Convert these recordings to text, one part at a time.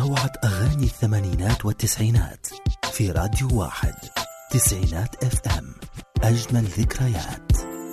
أروعة أغاني الثمانينات والتسعينات في راديو واحد تسعينات اف ام أجمل ذكريات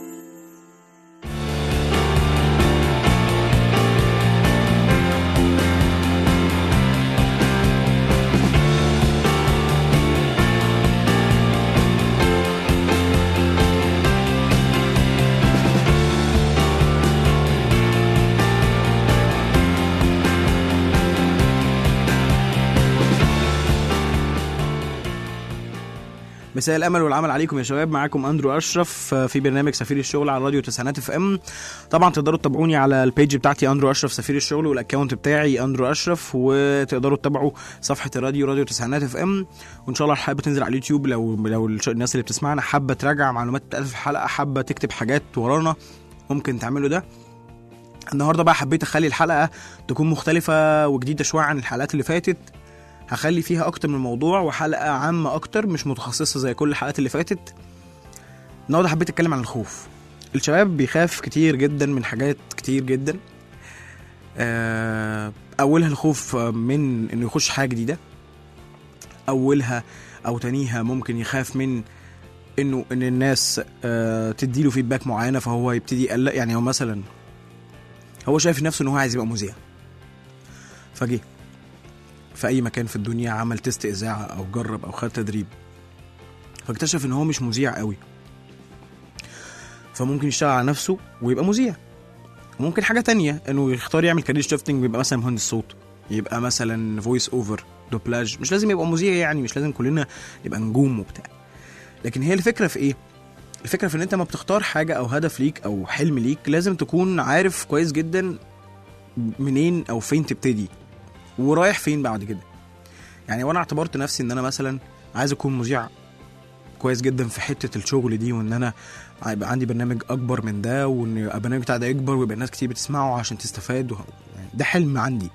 مساء الامل والعمل عليكم يا شباب معاكم اندرو اشرف في برنامج سفير الشغل على راديو تسعينات اف ام طبعا تقدروا تتابعوني على البيج بتاعتي اندرو اشرف سفير الشغل والاكونت بتاعي اندرو اشرف وتقدروا تتابعوا صفحه الراديو راديو تسعينات اف ام وان شاء الله الحلقه بتنزل على اليوتيوب لو لو الش- الناس اللي بتسمعنا حابه تراجع معلومات بتاعت في الحلقه حابه تكتب حاجات ورانا ممكن تعملوا ده النهارده بقى حبيت اخلي الحلقه تكون مختلفه وجديده شويه عن الحلقات اللي فاتت هخلي فيها اكتر من موضوع وحلقه عامه اكتر مش متخصصه زي كل الحلقات اللي فاتت النهارده حبيت اتكلم عن الخوف الشباب بيخاف كتير جدا من حاجات كتير جدا آه، اولها الخوف من انه يخش حاجه جديده اولها او تانيها ممكن يخاف من انه ان الناس آه، تديله فيدباك معينه فهو يبتدي يقلق يعني هو مثلا هو شايف نفسه ان هو عايز يبقى مذيع فجه في اي مكان في الدنيا عمل تيست اذاعه او جرب او خد تدريب فاكتشف ان هو مش مذيع قوي فممكن يشتغل على نفسه ويبقى مذيع وممكن حاجه تانية انه يختار يعمل كارير شيفتنج ويبقى مثلا مهندس صوت يبقى مثلا فويس اوفر دوبلاج مش لازم يبقى مذيع يعني مش لازم كلنا نبقى نجوم وبتاع لكن هي الفكره في ايه الفكره في ان انت ما بتختار حاجه او هدف ليك او حلم ليك لازم تكون عارف كويس جدا منين او فين تبتدي ورايح فين بعد كده يعني وانا اعتبرت نفسي ان انا مثلا عايز اكون مذيع كويس جدا في حته الشغل دي وان انا يبقى عندي برنامج اكبر من ده وان يبقى البرنامج بتاعي ده يكبر ويبقى الناس كتير بتسمعه عشان تستفاد وه... يعني ده حلم عندي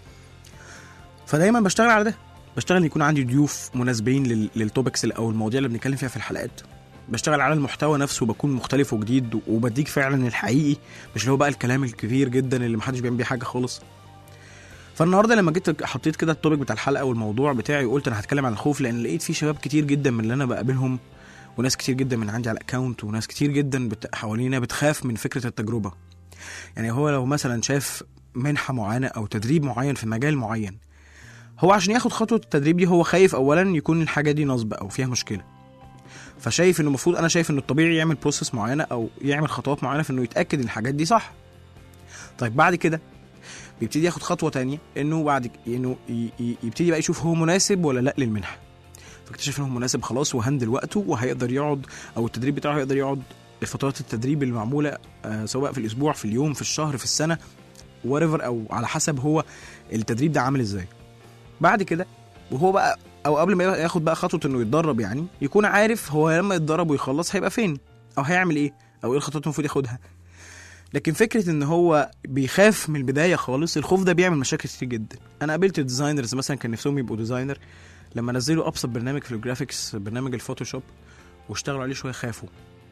فدايما بشتغل على ده بشتغل ان يكون عندي ضيوف مناسبين لل... للتوبكس او المواضيع اللي بنتكلم فيها في الحلقات بشتغل على المحتوى نفسه بكون مختلف وجديد وبديك فعلا الحقيقي مش اللي هو بقى الكلام الكبير جدا اللي محدش بيعمل بيه حاجه خالص فالنهارده لما جيت حطيت كده التوبيك بتاع الحلقه والموضوع بتاعي وقلت انا هتكلم عن الخوف لان لقيت في شباب كتير جدا من اللي انا بقابلهم وناس كتير جدا من عندي على الاكونت وناس كتير جدا بت... حوالينا بتخاف من فكره التجربه يعني هو لو مثلا شاف منحه معينه او تدريب معين في مجال معين هو عشان ياخد خطوه التدريب دي هو خايف اولا يكون الحاجه دي نصب او فيها مشكله فشايف انه المفروض انا شايف انه الطبيعي يعمل بروسيس معينه او يعمل خطوات معينه في انه يتاكد ان الحاجات دي صح طيب بعد كده بيبتدي ياخد خطوه تانية انه بعد ك- انه ي- ي- يبتدي بقى يشوف هو مناسب ولا لا للمنحه فاكتشف انه مناسب خلاص وهندل وقته وهيقدر يقعد او التدريب بتاعه هيقدر يقعد فترات التدريب اللي معموله آه سواء في الاسبوع في اليوم في الشهر في السنه وريفر او على حسب هو التدريب ده عامل ازاي بعد كده وهو بقى او قبل ما ياخد بقى خطوه انه يتدرب يعني يكون عارف هو لما يتدرب ويخلص هيبقى فين او هيعمل ايه او ايه الخطوات المفروض ياخدها لكن فكره ان هو بيخاف من البدايه خالص الخوف ده بيعمل مشاكل كتير جدا انا قابلت ديزاينرز مثلا كان نفسهم يبقوا ديزاينر لما نزلوا ابسط برنامج في الجرافيكس برنامج الفوتوشوب واشتغلوا عليه شويه خافوا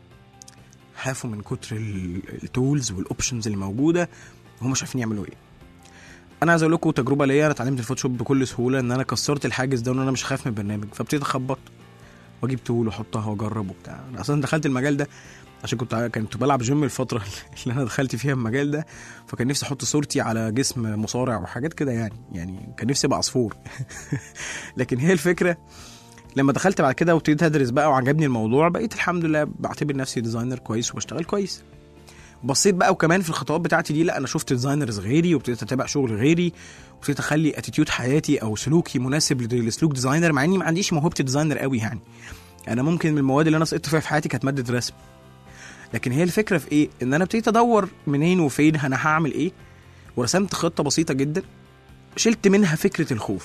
خافوا من كتر ال- التولز والاوبشنز اللي موجوده وهم مش عارفين يعملوا ايه انا عايز اقول لكم تجربه ليا انا اتعلمت الفوتوشوب بكل سهوله ان انا كسرت الحاجز ده وان انا مش خايف من البرنامج فابتديت اخبط واجيب تول واحطها واجرب وبتاع انا اصلا دخلت المجال ده عشان كنت ع- كنت بلعب جيم الفتره اللي انا دخلت فيها المجال ده فكان نفسي احط صورتي على جسم مصارع وحاجات كده يعني يعني كان نفسي ابقى عصفور لكن هي الفكره لما دخلت بعد كده وابتديت ادرس بقى وعجبني الموضوع بقيت الحمد لله بعتبر نفسي ديزاينر كويس وبشتغل كويس بصيت بقى وكمان في الخطوات بتاعتي دي لا انا شفت ديزاينرز غيري وابتديت اتابع شغل غيري وابتديت اخلي اتيتيود حياتي او سلوكي مناسب ل- لسلوك ديزاينر مع اني ما عنديش موهبه ديزاينر قوي يعني انا ممكن من المواد اللي انا سقطت فيها في حياتي كانت ماده رسم لكن هي الفكره في ايه ان انا ابتديت ادور منين وفين انا هعمل ايه ورسمت خطه بسيطه جدا شلت منها فكره الخوف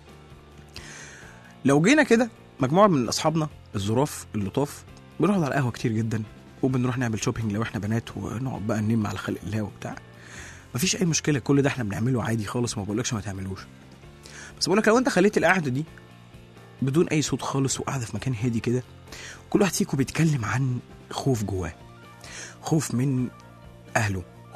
لو جينا كده مجموعه من اصحابنا الظراف اللطاف بنروح على القهوه كتير جدا وبنروح نعمل شوبينج لو احنا بنات ونقعد بقى ننم على خلق الله وبتاع مفيش اي مشكله كل ده احنا بنعمله عادي خالص ما بقولكش ما تعملوش بس بقولك لو انت خليت القعده دي بدون اي صوت خالص وقاعده في مكان هادي كده كل واحد فيكم بيتكلم عن خوف جواه خوف من اهله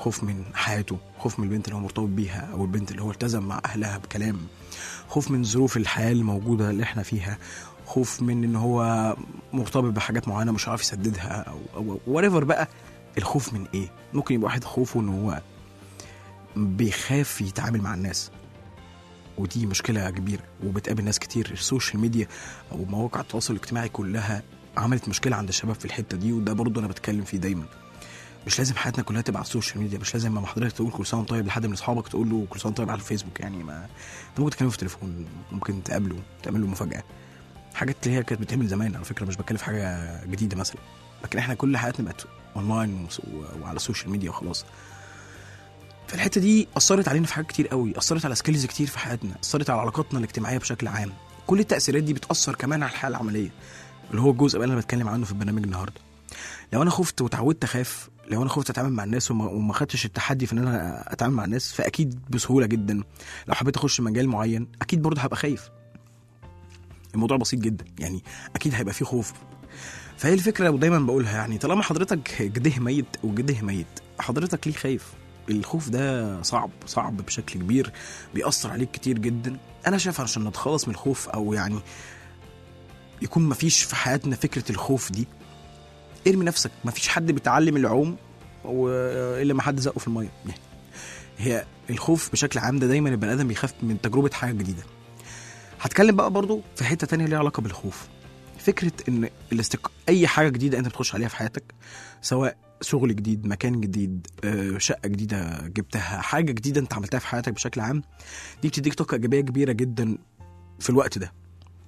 خوف من حياته خوف من البنت اللي هو مرتبط بيها او البنت اللي هو التزم مع اهلها بكلام خوف من ظروف الحياه الموجوده اللي احنا فيها خوف من ان هو مرتبط بحاجات معينه مش عارف يسددها او او whatever بقى الخوف من ايه ممكن يبقى واحد خوفه ان هو بيخاف يتعامل مع الناس ودي مشكله كبيره وبتقابل ناس كتير السوشيال ميديا او مواقع التواصل الاجتماعي كلها عملت مشكله عند الشباب في الحته دي وده برضه انا بتكلم فيه دايما مش لازم حياتنا كلها تبقى على السوشيال ميديا مش لازم لما حضرتك تقول كل سنه وأنت طيب لحد من اصحابك تقول له كل سنه وأنت طيب على الفيسبوك يعني ما انت ممكن تكلمه في التليفون ممكن تقابله تعمل له مفاجاه حاجات اللي هي كانت بتعمل زمان على فكره مش بتكلم في حاجه جديده مثلا لكن احنا كل حياتنا بقت اونلاين وس- و- وعلى السوشيال ميديا وخلاص فالحته دي اثرت علينا في حاجات كتير قوي اثرت على سكيلز كتير في حياتنا اثرت على علاقاتنا الاجتماعيه بشكل عام كل التاثيرات دي بتاثر كمان على الحياه العمليه اللي هو الجزء بقى اللي انا بتكلم عنه في البرنامج النهارده لو انا خفت وتعودت اخاف لو انا خفت اتعامل مع الناس وما, وما خدتش التحدي في ان انا اتعامل مع الناس فاكيد بسهوله جدا لو حبيت اخش مجال معين اكيد برضه هبقى خايف الموضوع بسيط جدا يعني اكيد هيبقى فيه خوف فهي الفكره ودايما بقولها يعني طالما حضرتك جده ميت وجده ميت حضرتك ليه خايف الخوف ده صعب صعب بشكل كبير بيأثر عليك كتير جدا انا شايف عشان نتخلص من الخوف او يعني يكون مفيش في حياتنا فكره الخوف دي ارمي نفسك مفيش حد بيتعلم العوم و- الا ما حد زقه في الميه يعني هي الخوف بشكل عام ده دايما البني ادم بيخاف من تجربه حاجه جديده هتكلم بقى برضو في حته تانية ليها علاقه بالخوف فكره ان الاستق... اي حاجه جديده انت بتخش عليها في حياتك سواء شغل جديد مكان جديد آه، شقه جديده جبتها حاجه جديده انت عملتها في حياتك بشكل عام دي بتديك طاقه ايجابيه كبيره جدا في الوقت ده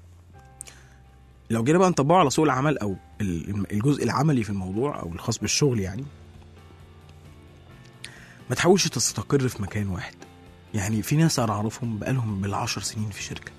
لو جينا بقى نطبقه على سوق العمل او ال- الجزء العملي في الموضوع او الخاص بالشغل يعني ما تحاولش تستقر في مكان واحد يعني في ناس انا اعرفهم بقالهم بالعشر سنين في شركه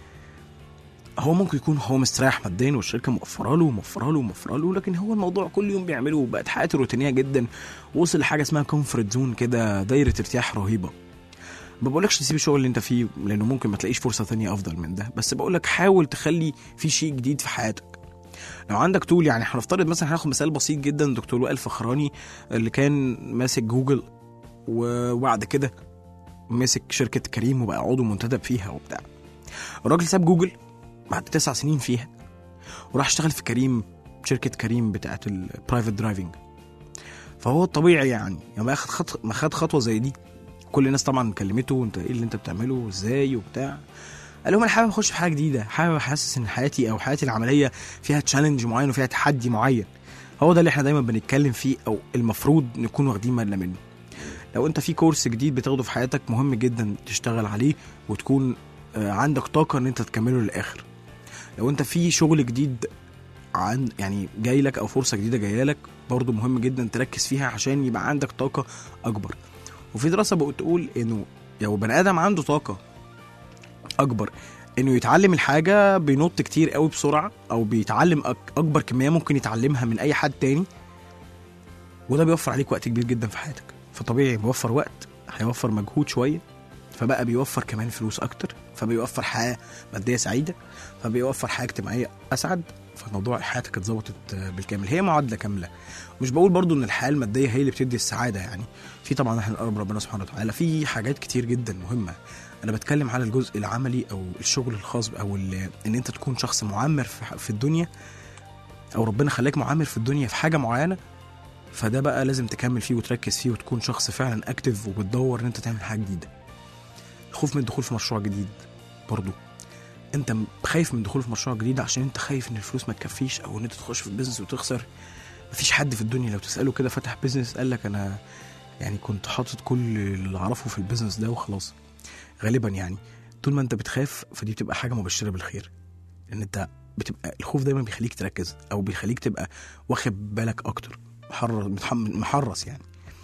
هو ممكن يكون هو مستريح ماديا والشركه موفره له وموفره له وموفره له لكن هو الموضوع كل يوم بيعمله وبقت حياته روتينيه جدا وصل لحاجه اسمها كومفورت زون كده دايره ارتياح رهيبه ما بقولكش تسيب الشغل اللي انت فيه لانه ممكن ما تلاقيش فرصه تانية افضل من ده بس بقولك حاول تخلي في شيء جديد في حياتك لو عندك تول يعني هنفترض مثلا هناخد مثال بسيط جدا دكتور وائل فخراني اللي كان ماسك جوجل وبعد كده مسك شركه كريم وبقى عضو منتدب فيها وبتاع الراجل ساب جوجل بعد تسع سنين فيها وراح اشتغل في كريم شركه كريم بتاعت البرايفت درايفنج فهو الطبيعي يعني لما ياخد خط... ما خد خطوه زي دي كل الناس طبعا كلمته انت ايه اللي انت بتعمله وازاي وبتاع قال لهم انا حابب اخش في حاجه جديده حابب احسس ان حياتي او حياتي العمليه فيها تشالنج معين وفيها تحدي معين هو ده اللي احنا دايما بنتكلم فيه او المفروض نكون واخدين بالنا منه لو انت في كورس جديد بتاخده في حياتك مهم جدا تشتغل عليه وتكون آه، عندك طاقه ان انت تكمله للاخر لو انت في شغل جديد عن يعني جاي لك او فرصه جديده جايه لك برضه مهم جدا تركز فيها عشان يبقى عندك طاقه اكبر وفي دراسه بتقول انه لو بني ادم عنده طاقه اكبر انه يتعلم الحاجه بينط كتير قوي بسرعه او بيتعلم أك- اكبر كميه ممكن يتعلمها من اي حد تاني وده بيوفر عليك وقت كبير جدا في حياتك فطبيعي بيوفر وقت هيوفر مجهود شويه فبقى بيوفر كمان فلوس اكتر فبيوفر حياه ماديه سعيده فبيوفر حياه اجتماعيه اسعد فموضوع حياتك اتظبطت بالكامل هي معادله كامله مش بقول برضو ان الحياه الماديه هي اللي بتدي السعاده يعني في طبعا احنا نقرب ربنا سبحانه وتعالى في حاجات كتير جدا مهمه انا بتكلم على الجزء العملي او الشغل الخاص ب- او ال- ان انت تكون شخص معمر في ح- في الدنيا او ربنا خلاك معمر في الدنيا في حاجه معينه فده بقى لازم تكمل فيه وتركز فيه وتكون شخص فعلا اكتف وبتدور ان انت تعمل حاجه جديده الخوف من الدخول في مشروع جديد برضو انت م- خايف من الدخول في مشروع جديد عشان انت خايف ان الفلوس ما تكفيش او ان انت تخش في البيزنس وتخسر مفيش حد في الدنيا لو تساله كده فتح بيزنس قال لك انا يعني كنت حاطط كل اللي اعرفه في البيزنس ده وخلاص غالبا يعني طول ما انت بتخاف فدي بتبقى حاجه مبشره بالخير لان انت بتبقى الخوف دايما بيخليك تركز او بيخليك تبقى واخد بالك اكتر محرص متحم- محرص يعني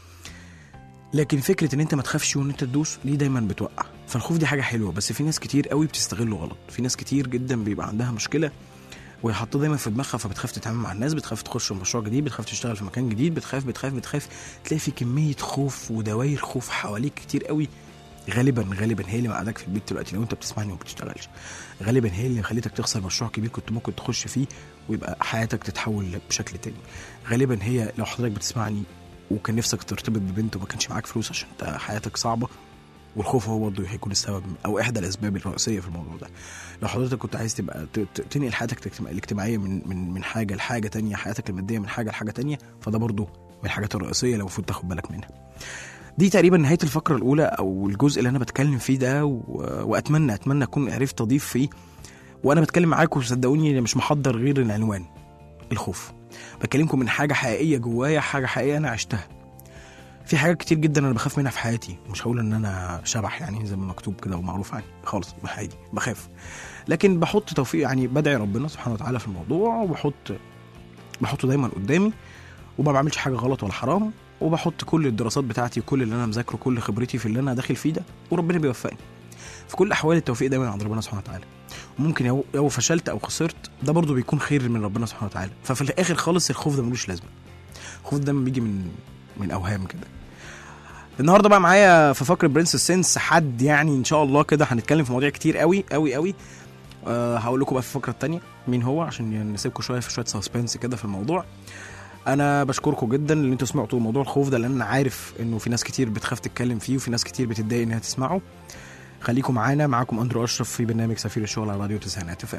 لكن فكره ان انت ما تخافش وان انت تدوس دي دايما بتوقع فالخوف دي حاجه حلوه بس في ناس كتير قوي بتستغله غلط في ناس كتير جدا بيبقى عندها مشكله وهي حاطه دايما في دماغها فبتخاف تتعامل مع الناس بتخاف تخش في مشروع جديد بتخاف تشتغل في مكان جديد بتخاف بتخاف بتخاف تلاقي في كميه خوف ودواير خوف حواليك كتير قوي غالبا غالبا هي اللي مقعدك في البيت دلوقتي لو انت بتسمعني وما بتشتغلش غالبا هي اللي خليتك تخسر مشروع كبير كنت ممكن تخش فيه ويبقى حياتك تتحول بشكل تاني غالبا هي لو حضرتك بتسمعني وكان نفسك ترتبط ببنت وما كانش معاك فلوس عشان انت حياتك صعبه والخوف هو برضه هيكون السبب او احدى الاسباب الرئيسيه في الموضوع ده لو حضرتك كنت عايز تبقى ت- ت- تنقل حياتك الاجتماع- الاجتماعيه من من من حاجه لحاجه تانية حياتك الماديه من حاجه لحاجه تانية فده برضه من الحاجات الرئيسيه اللي المفروض تاخد بالك منها دي تقريبا نهايه الفقره الاولى او الجزء اللي انا بتكلم فيه ده و... واتمنى اتمنى اكون عرفت اضيف فيه وانا بتكلم معاكم صدقوني أنا مش محضر غير العنوان الخوف بكلمكم من حاجه حقيقيه جوايا حاجه حقيقيه انا عشتها في حاجات كتير جدا انا بخاف منها في حياتي مش هقول ان انا شبح يعني زي ما مكتوب كده ومعروف عني خالص عادي بخاف لكن بحط توفيق يعني بدعي ربنا سبحانه وتعالى في الموضوع وبحط بحطه دايما قدامي وما بعملش حاجه غلط ولا حرام وبحط كل الدراسات بتاعتي وكل اللي انا مذاكره كل خبرتي في اللي انا داخل فيه ده وربنا بيوفقني في كل الاحوال التوفيق دايما عند ربنا سبحانه وتعالى وممكن لو لو فشلت او خسرت ده برضه بيكون خير من ربنا سبحانه وتعالى ففي الاخر خالص الخوف ده ملوش لازمه الخوف ده بيجي من من اوهام كده النهارده بقى معايا في فقره برنس سينس حد يعني ان شاء الله كده هنتكلم في مواضيع كتير قوي قوي قوي أه هقول لكم بقى في الفقره الثانيه مين هو عشان يعني نسيبكم شويه في شويه سسبنس كده في الموضوع انا بشكركم جدا ان انتوا سمعتوا موضوع الخوف ده لان انا عارف انه في ناس كتير بتخاف تتكلم فيه وفي ناس كتير بتتضايق انها تسمعه خليكم معانا معاكم اندرو اشرف في برنامج سفير الشغل على راديو تسعينات اف ام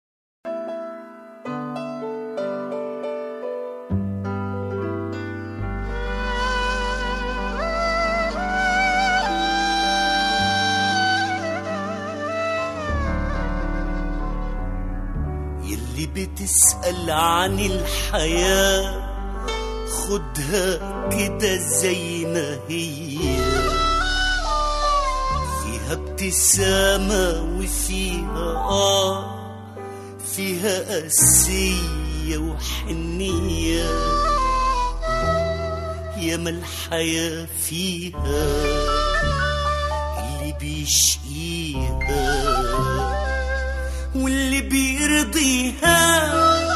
يلي بتسأل عن الحياة خدها كده زي ما هي فيها ابتسامة وفيها آه فيها قاسية وحنية ياما الحياة فيها اللي بيشقيها واللي بيرضيها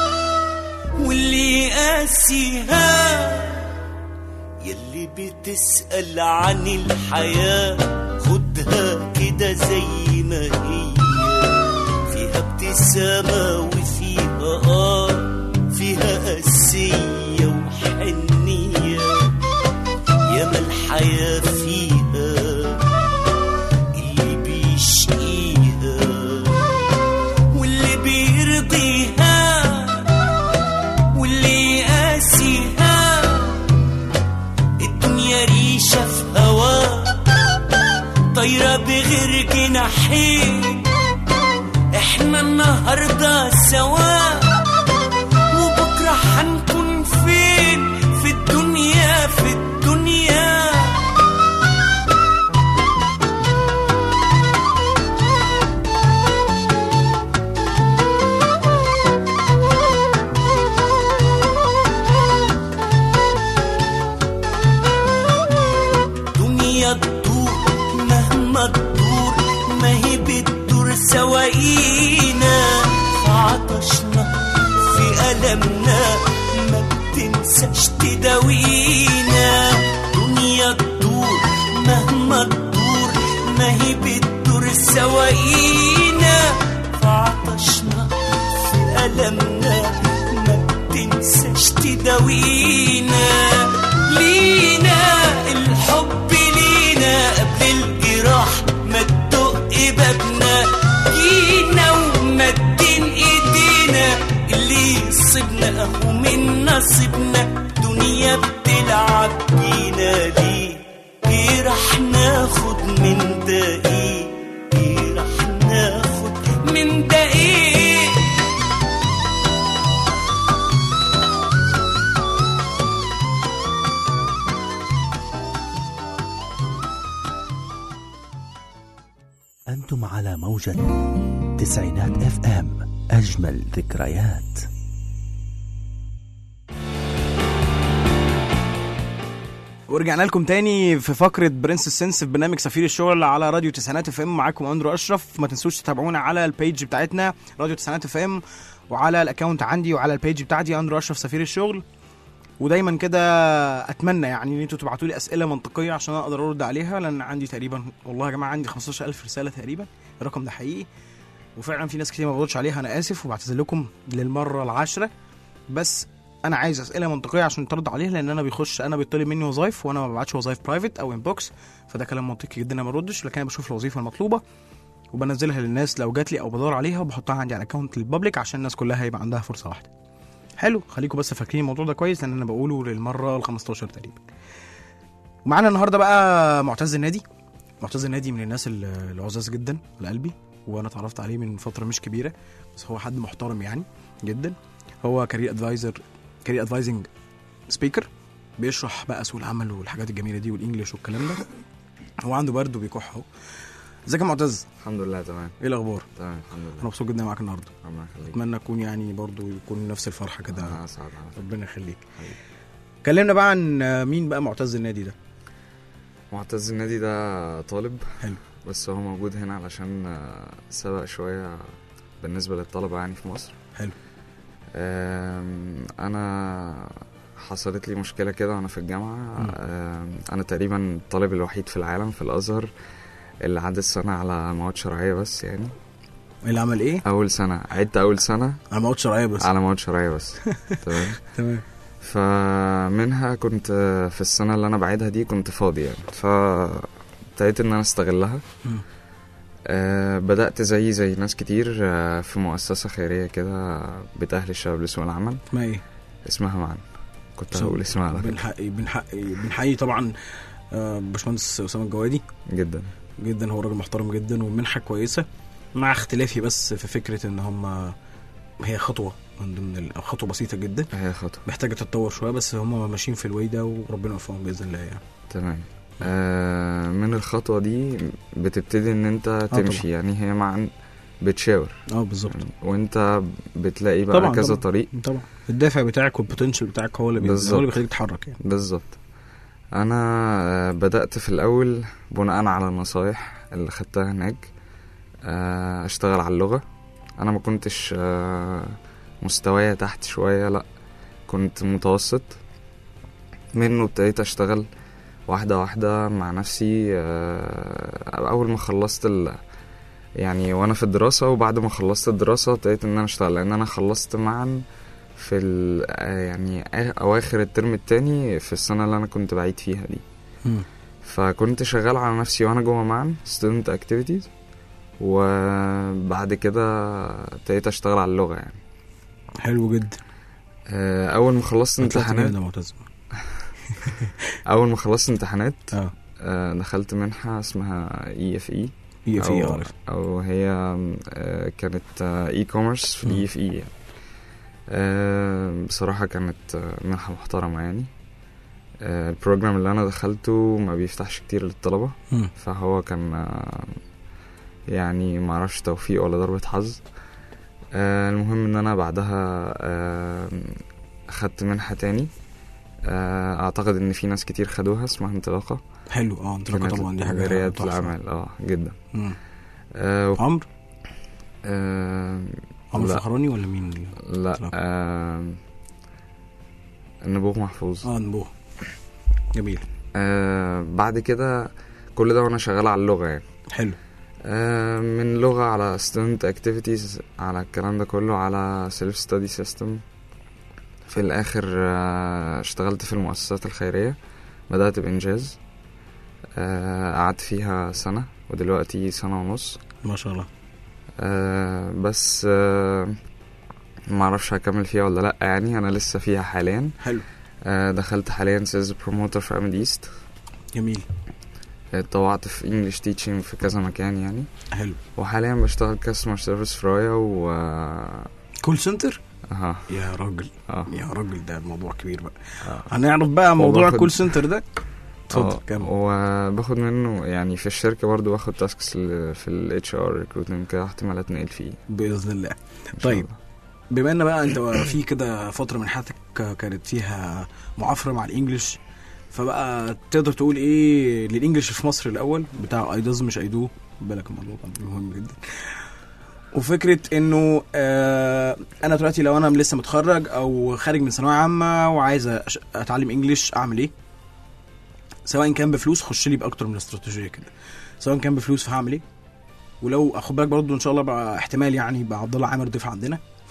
واللي يقاسيها يلي بتسأل عن الحياة خدها كده زي ما هي فيها ابتسامة وفيها آه فيها قاسية وحنية ياما الحياة فيها اللي بيشقيها واللي بيرضيها واللي يقاسيها الدنيا ريشة في هوا طايرة بغير جناحين احنا النهاردة سوا وبكرة هنكون فين في الدنيا في الدنيا دنيا تدور مهما تدور ما هي بتدور سواقينا في عطشنا في ألمنا ما بتنساش تداوينا دنيا تدور مهما تدور ما هي بتدور سواقينا في عطشنا في ألمنا ما بتنساش تداوينا لينا الحب لينا قبل الجراح ما تدق بابنا جينا ومدين ايدينا اللي يصيبنا اهو من نصيبنا دنيا بتلعب بينا ليه ايه راح ناخد من ده ايه ايه راح ناخد من ده ايه أنتم على موجة تسعينات اف ام أجمل ذكريات ورجعنا لكم تاني في فقرة برنس السنس في برنامج سفير الشغل على راديو تسعينات اف ام معاكم اندرو اشرف ما تنسوش تتابعونا على البيج بتاعتنا راديو تسعينات اف ام وعلى الاكونت عندي وعلى البيج بتاعتي اندرو اشرف سفير الشغل ودايما كده اتمنى يعني ان انتوا تبعتوا لي اسئله منطقيه عشان اقدر ارد عليها لان عندي تقريبا والله يا جماعه عندي 15000 رساله تقريبا الرقم ده حقيقي وفعلا في ناس كتير ما بردش عليها انا اسف وبعتذر لكم للمره العاشره بس انا عايز اسئله منطقيه عشان ترد عليها لان انا بيخش انا بيطلب مني وظايف وانا ما ببعتش وظايف برايفت او انبوكس فده كلام منطقي جدا انا ما بردش لكن انا بشوف الوظيفه المطلوبه وبنزلها للناس لو جات لي او بدور عليها وبحطها عندي على اكونت البابليك عشان الناس كلها يبقى عندها فرصه واحده حلو خليكم بس فاكرين الموضوع ده كويس لان انا بقوله للمره ال 15 تقريبا ومعانا النهارده بقى معتز النادي معتز النادي من الناس ال- العزاز جدا لقلبي وانا اتعرفت عليه من فتره مش كبيره بس هو حد محترم يعني جدا هو كارير ادفايزر كارير ادفايزنج سبيكر بيشرح بقى سوق العمل والحاجات الجميله دي والانجليش والكلام ده هو عنده برد وبيكح اهو ازيك يا معتز الحمد لله تمام ايه الاخبار تمام الحمد انا لله مبسوط جدا معاك النهارده ربنا يخليك اتمنى اكون يعني برضو يكون نفس الفرحه كده انا اسعد على فكرة. ربنا يخليك حبيبي. كلمنا بقى عن مين بقى معتز النادي ده معتز النادي ده طالب حلو. بس هو موجود هنا علشان آه، سبق شوية بالنسبة للطلبة يعني في مصر حلو. آم، أنا حصلت لي مشكلة كده وأنا في الجامعة مم. آم، أنا تقريبا الطالب الوحيد في العالم في الأزهر اللي عدى السنة على مواد شرعية بس يعني اللي عمل ايه أول سنة عدت أول سنة انا ما قلتش شرعيه بس على مواد شرعية بس تمام تمام فمنها كنت في السنة اللي أنا بعيدها دي كنت فاضي يعني فابتديت إن أنا أستغلها مم. آه بدأت زي زي ناس كتير آه في مؤسسة خيرية كده بتأهل الشباب لسوق العمل اسمها ايه اسمها معا كنت سو- هقول اسمها على فكرة بنحيي بنحيي بنحيي طبعا آه، باشمهندس اسامه الجوادي جدا جدا هو راجل محترم جدا والمنحه كويسه مع اختلافي بس في فكره ان هم هي خطوه من ضمن ال- أو خطوه بسيطه جدا هي خطوة محتاجه تتطور شويه بس هم ماشيين في الواي ده وربنا يوفقهم باذن الله يعني تمام آه من الخطوة دي بتبتدي إن أنت طبعا. تمشي يعني هي معا بتشاور اه بالظبط يعني وأنت بتلاقي بقى طبعا، كذا طبعا. طريق طبعا الدافع بتاعك والبوتنشال بتاعك هو اللي بي... بالظبط. هو اللي بيخليك تتحرك يعني بالظبط انا آه، بدات في الاول بناء على النصايح اللي خدتها هناك آه، اشتغل على اللغه انا ما كنتش آه، مستوايا تحت شويه لا كنت متوسط منه ابتديت اشتغل واحده واحده مع نفسي آه، اول ما خلصت ال يعني وانا في الدراسه وبعد ما خلصت الدراسه ابتديت ان انا اشتغل لان انا خلصت معا في ال آه، يعني آ- اواخر الترم التاني في السنه اللي انا كنت بعيد فيها دي مم. فكنت شغال على نفسي وانا جوه معا student activities وبعد كده ابتديت اشتغل على اللغه يعني حلو جدا آه، اول ما خلصت طلعت امتحانات جامد يا معتز اول ما خلصت امتحانات اه آه، دخلت منحه اسمها اي اف اي هي في أو, عارف او هي آه، كانت اي كوميرس في مم. الاي اف اي يعني آه، بصراحه كانت آه، منحه محترمه يعني آه، البروجرام اللي انا دخلته ما بيفتحش كتير للطلبه مم. فهو كان آه، يعني معرفش توفيق ولا ضربة حظ آه، المهم ان انا بعدها آه، خدت منحة تاني آه، اعتقد ان في ناس كتير خدوها اسمها انطلاقة حلو اه انطلاقه كانت طبعا دي حاجه لريادة تحفة. الاعمال اه جدا مم. آه، و- عمرو آه، عمرو لا. فخراني ولا مين اللي- لا انطلاقة. آه، النبوغ محفوظ اه نبوه جميل آه، بعد كده كل ده وانا شغال على اللغة يعني حلو آه، من لغة على student activities على الكلام ده كله على self study system في الآخر آه، اشتغلت في المؤسسات الخيرية بدأت بإنجاز آه، قعدت فيها سنة ودلوقتي سنة ونص ما شاء الله آه، بس آه، معرفش هكمل فيها ولا لأ يعني أنا لسه فيها حاليا حلو آه، دخلت حاليا سيلز بروموتر في أمد إيست جميل اتطوعت في انجلش تيتشنج في كذا مكان يعني حلو وحاليا بشتغل كاستمر سيرفيس في رايا و كول سنتر اها يا راجل اه يا راجل ده موضوع كبير بقى آه. هنعرف بقى موضوع وباخد- الكول سنتر ده اتفضل آه، كمل وباخد منه يعني في الشركه برضو باخد تاسكس في الاتش ار ريكروتمنت كده احتمال اتنقل فيه إن باذن الله شاء طيب. الله. بما ان بقى انت في كده فتره من حياتك كانت فيها معافره مع الانجليش فبقى تقدر تقول ايه للانجليش في مصر الاول بتاع اي داز مش اي دو بالك الموضوع طبعا مهم جدا وفكره انه آه انا دلوقتي لو انا لسه متخرج او خارج من ثانويه عامه وعايز أش- اتعلم انجليش اعمل ايه سواء كان بفلوس خش لي باكتر من استراتيجيه كده سواء كان بفلوس فهعمل ايه ولو اخد بالك برضه ان شاء الله بقى احتمال يعني يبقى عبد الله عامر ضيف عندنا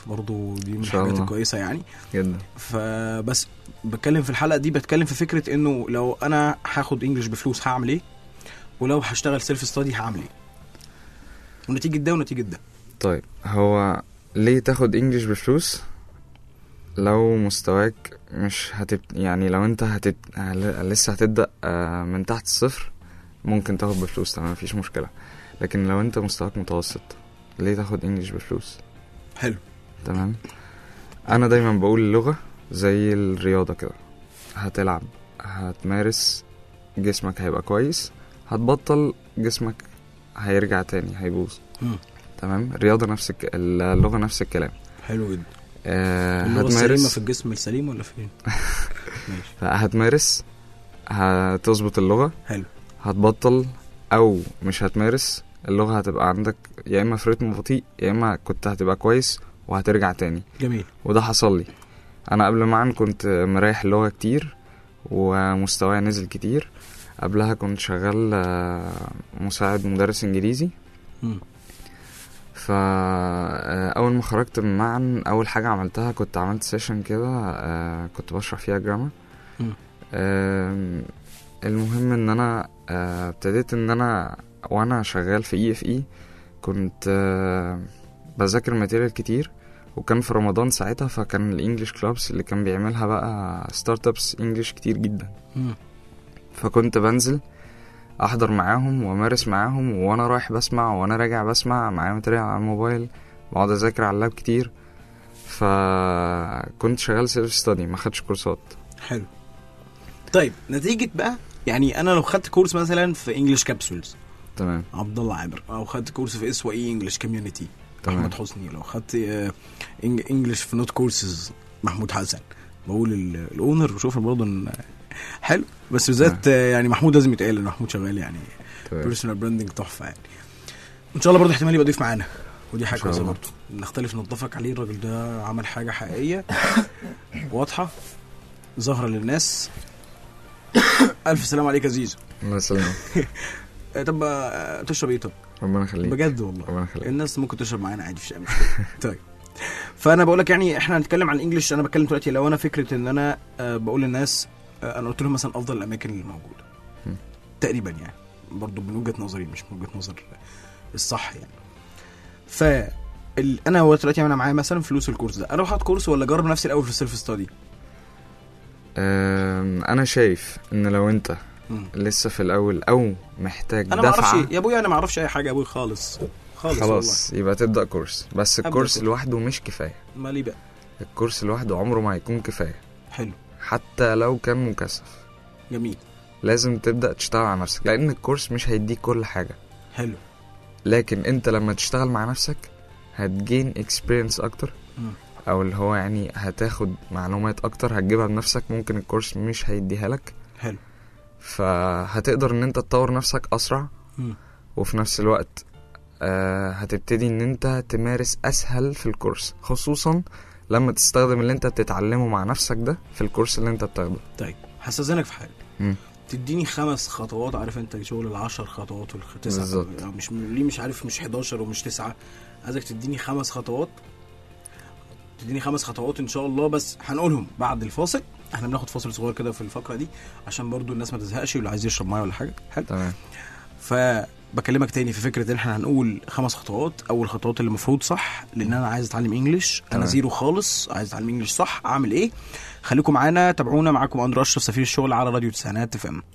برضه دي من شاء الحاجات الله. الكويسه يعني جدا فبس بتكلم في الحلقه دي بتكلم في فكره انه لو انا هاخد انجلش بفلوس هعمل ايه ولو هشتغل سيلف ستادي هعمل ايه ونتيجه ده ونتيجه ده طيب هو ليه تاخد انجليش بفلوس لو مستواك مش هتب يعني لو انت هتب... هل- لسه هتبدأ آه، من تحت الصفر ممكن تاخد بفلوس تمام مفيش مشكلة لكن لو انت مستواك متوسط ليه تاخد انجليش بفلوس حلو تمام انا دايما بقول اللغة زي الرياضة كده هتلعب هتمارس جسمك هيبقى كويس هتبطل جسمك هيرجع تاني هيبوظ مم. تمام الرياضة نفس الك... اللغة نفس الكلام حلو جدا آه اللغه السليمه هتمارس في الجسم السليم ولا فين ماشي هتمارس هتظبط اللغة حلو هتبطل او مش هتمارس اللغة هتبقى عندك يا اما في رتم بطيء يا اما كنت هتبقى كويس وهترجع تاني جميل وده حصل لي انا قبل معا كنت مريح اللغة كتير ومستواي نزل كتير قبلها كنت شغال آه، مساعد مدرس انجليزي مم. فأول ما خرجت من معا أول حاجة عملتها كنت عملت سيشن كده آه، كنت بشرح فيها جرامر مم. آم، المهم ان انا آه، ابتديت ان انا وانا شغال في اي اف اي كنت آه، بذاكر ماتيريال كتير وكان في رمضان ساعتها فكان الانجليش كلابس اللي كان بيعملها بقى ستارت ابس انجليش كتير جدا مم. فكنت بنزل احضر معاهم وامارس معاهم وانا رايح بسمع وانا راجع بسمع معايا ماتيريال على الموبايل بقعد اذاكر على اللاب كتير فكنت شغال سيلف ستادي ما خدش كورسات حلو طيب نتيجه بقى يعني انا لو خدت كورس مثلا في انجلش كابسولز تمام عبد الله عامر او خدت كورس في اس واي انجلش كوميونتي تمام. احمد حسني لو خدت انجلش في نوت كورسز محمود حسن بقول ال- الاونر وشوف برضه ان حلو بس بالذات آه، يعني محمود لازم يتقال ان محمود شغال يعني تمام. بيرسونال براندنج تحفه يعني ان شاء الله برضه احتمال يبقى ضيف معانا ودي حاجه إن شاء كويسه الله. برضه نختلف نتفق عليه الراجل ده عمل حاجه حقيقيه واضحه ظاهره للناس الف سلام عليك يا زيزو الله يسلمك آه، طب آه، تشرب ايه طب ربنا يخليك بجد والله ربنا يخليك الناس ممكن تشرب معانا عادي مفيش اي مشكله طيب فانا بقول لك يعني احنا هنتكلم عن الانجليش انا بتكلم دلوقتي لو انا فكره ان انا آه، بقول للناس آه، انا قلت لهم مثلا افضل الاماكن اللي موجوده م. تقريبا يعني برضو من وجهه نظري مش من وجهه نظر الصح يعني ف ال... انا هو دلوقتي انا معايا مثلا فلوس الكورس ده اروح اخد كورس ولا اجرب نفسي الاول في السيلف ستادي أم، انا شايف ان لو انت لسه في الاول او محتاج انا ما اعرفش دفعه يا ابويا انا ما اعرفش اي حاجه يا ابويا خالص خالص خلاص يبقى تبدا كورس بس أبدأ الكورس كورس. لوحده مش كفايه والله مالي بقى الكورس لوحده عمره ما هيكون كفايه حلو حتى لو كان مكثف جميل لازم تبدا تشتغل على نفسك لان الكورس مش هيديك كل حاجه حلو لكن انت لما تشتغل مع نفسك هتجين اكسبيرينس اكتر مم. او اللي هو يعني هتاخد معلومات اكتر هتجيبها بنفسك ممكن الكورس مش هيديها لك حلو فهتقدر ان انت تطور نفسك اسرع مم. وفي نفس الوقت آه هتبتدي ان انت تمارس اسهل في الكورس خصوصا لما تستخدم اللي انت بتتعلمه مع نفسك ده في الكورس اللي انت بتاخده طيب هستاذنك في حاجه مم. تديني خمس خطوات عارف انت شغل العشر خطوات والتسع بالظبط. مش ليه مش عارف مش 11 ومش 9 عايزك تديني خمس خطوات تديني خمس خطوات ان شاء الله بس هنقولهم بعد الفاصل احنا بناخد فاصل صغير كده في الفقره دي عشان برضو الناس ما تزهقش واللي عايز يشرب ميه ولا حاجه حلو تمام فبكلمك تاني في فكره ان احنا هنقول خمس خطوات اول الخطوات اللي المفروض صح لان انا عايز اتعلم انجليش انا تمام. زيرو خالص عايز اتعلم انجليش صح اعمل ايه خليكم معانا تابعونا معاكم اندرو اشرف سفير الشغل على راديو تسعينات اف ام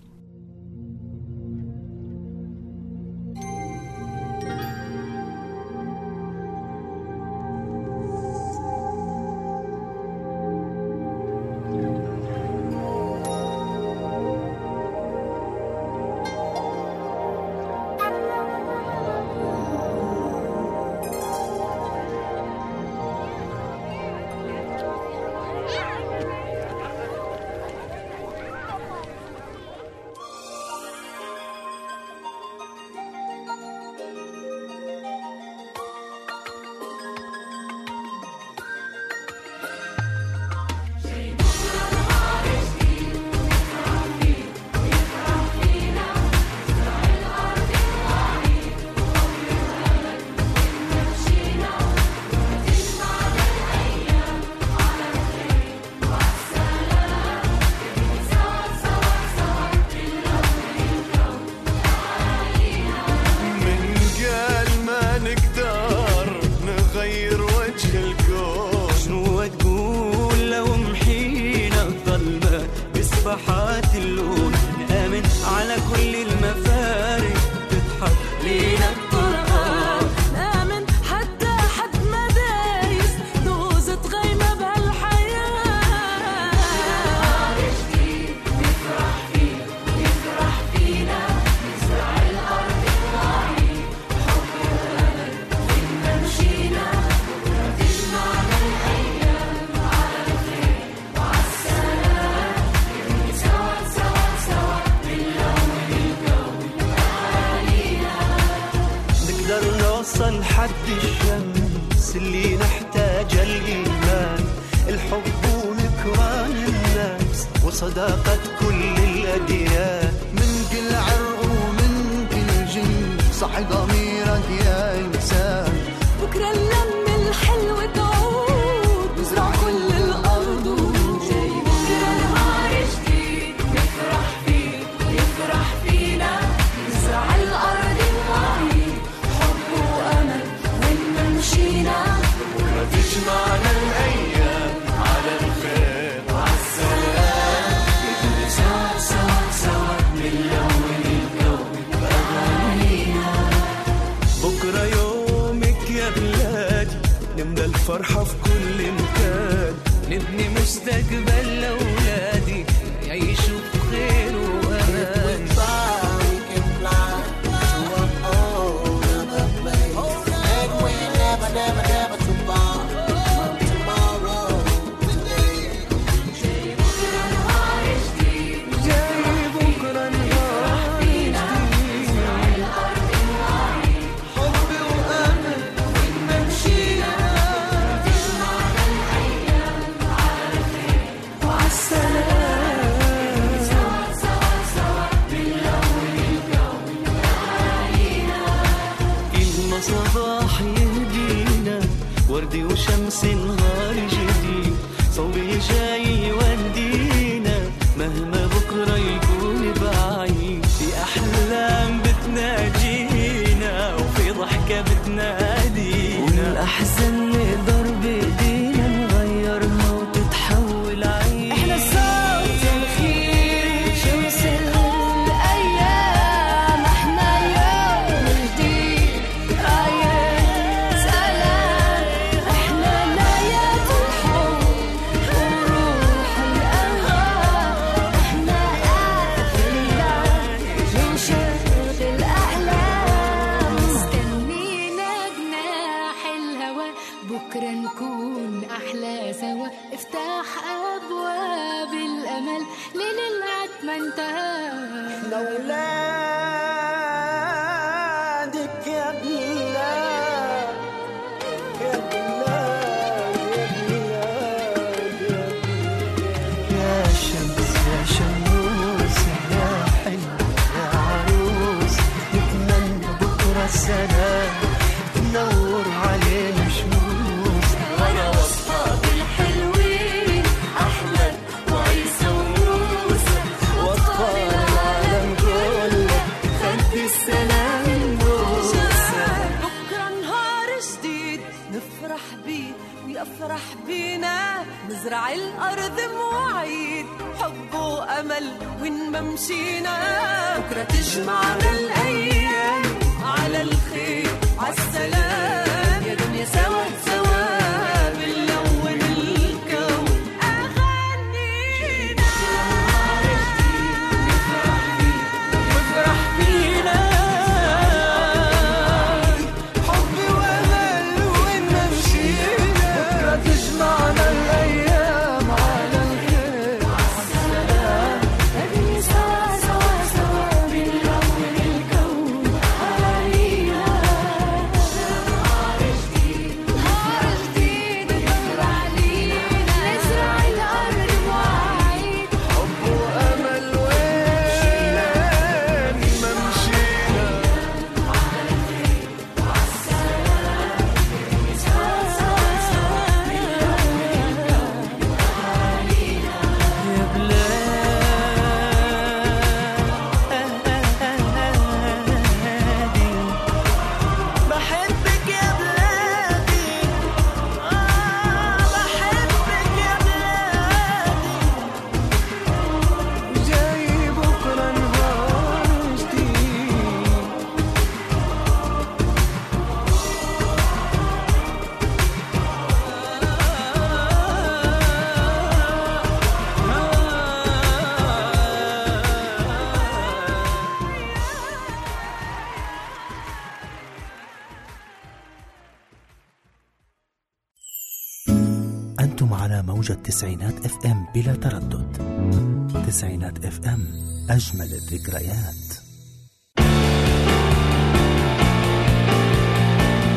نوصل حد الشمس اللي نحتاج الإيمان الحب ونكران الناس وصداقة كل الأديان من كل عرق ومن كل جنس صح ضميرك يا إنسان بكرة اللم الحلو تعود نزرع كل الأرض وجاي بكرة نهار جديد نفرح فيه يفرح فينا نزرع الأرض الوعيد حب وأمل وين ما مشينا تجمعنا الأيام على الخير وعالسلام نبني سوا سوا سوا نلون الكون بأغانينا بكرة يومك يا بلادي نملى الفرحة في كل مكان نبني مستقبل لأولادي يعيشوا بخير وأمان جاي بكرة نهار جديد حب وأمل وين ما مشينا كلمة صباح يهدينا وردي وشمس نهار جديد صوبي جاي يودينا مهما بكرة يكون بعيد في أحلام بتناجينا وفي ضحكة بتنادينا والأحزان نقدر بإيدينا نغيرها وتتحول عيد احنا صوت الخير شمس الأيام احنا يوم جديد آيات سلام احنا نايات الحب وروح الأنهار احنا قافلة بنشغل الأحلام مستنينا جناح الهوى بكرة نكون أحلى سوا افتح أبواب الأمل ليل العتمة انتهى لأولادك يا بلاد يا بلاد يا بلاد يا بلاد يا شمس يا شموس يا حلو يا عروس نتمنى بكرة السلام تنور علينا شموس وانا واصحاب الحلوين احمد وعيسى وموسى واطفال العالم كله خد السلام نوسة بكره نهار جديد نفرح بيه ويفرح بينا نزرع الارض مواعيد حب وامل وين ما مشينا بكره تجمعنا الايام على الخير عالسلام يا دنيا سوا سوا بنلون الكون اغانينا وافرح بينا حب وامل وين ما مشينا بكره تجمعنا الايام على الخير أبني سوا سوا سوا بنلون الكون علينا نهار جديد نهار جديد نطلع علينا نزرع الأرض مواعيد وامل وين ما مشينا يا بلادي بحبك يا بلادي آه بحبك يا بلادي جاي بكرة نهار جديد أنتم على موجة تسعينات اف ام بلا تردد تسعينات اف ام أجمل الذكريات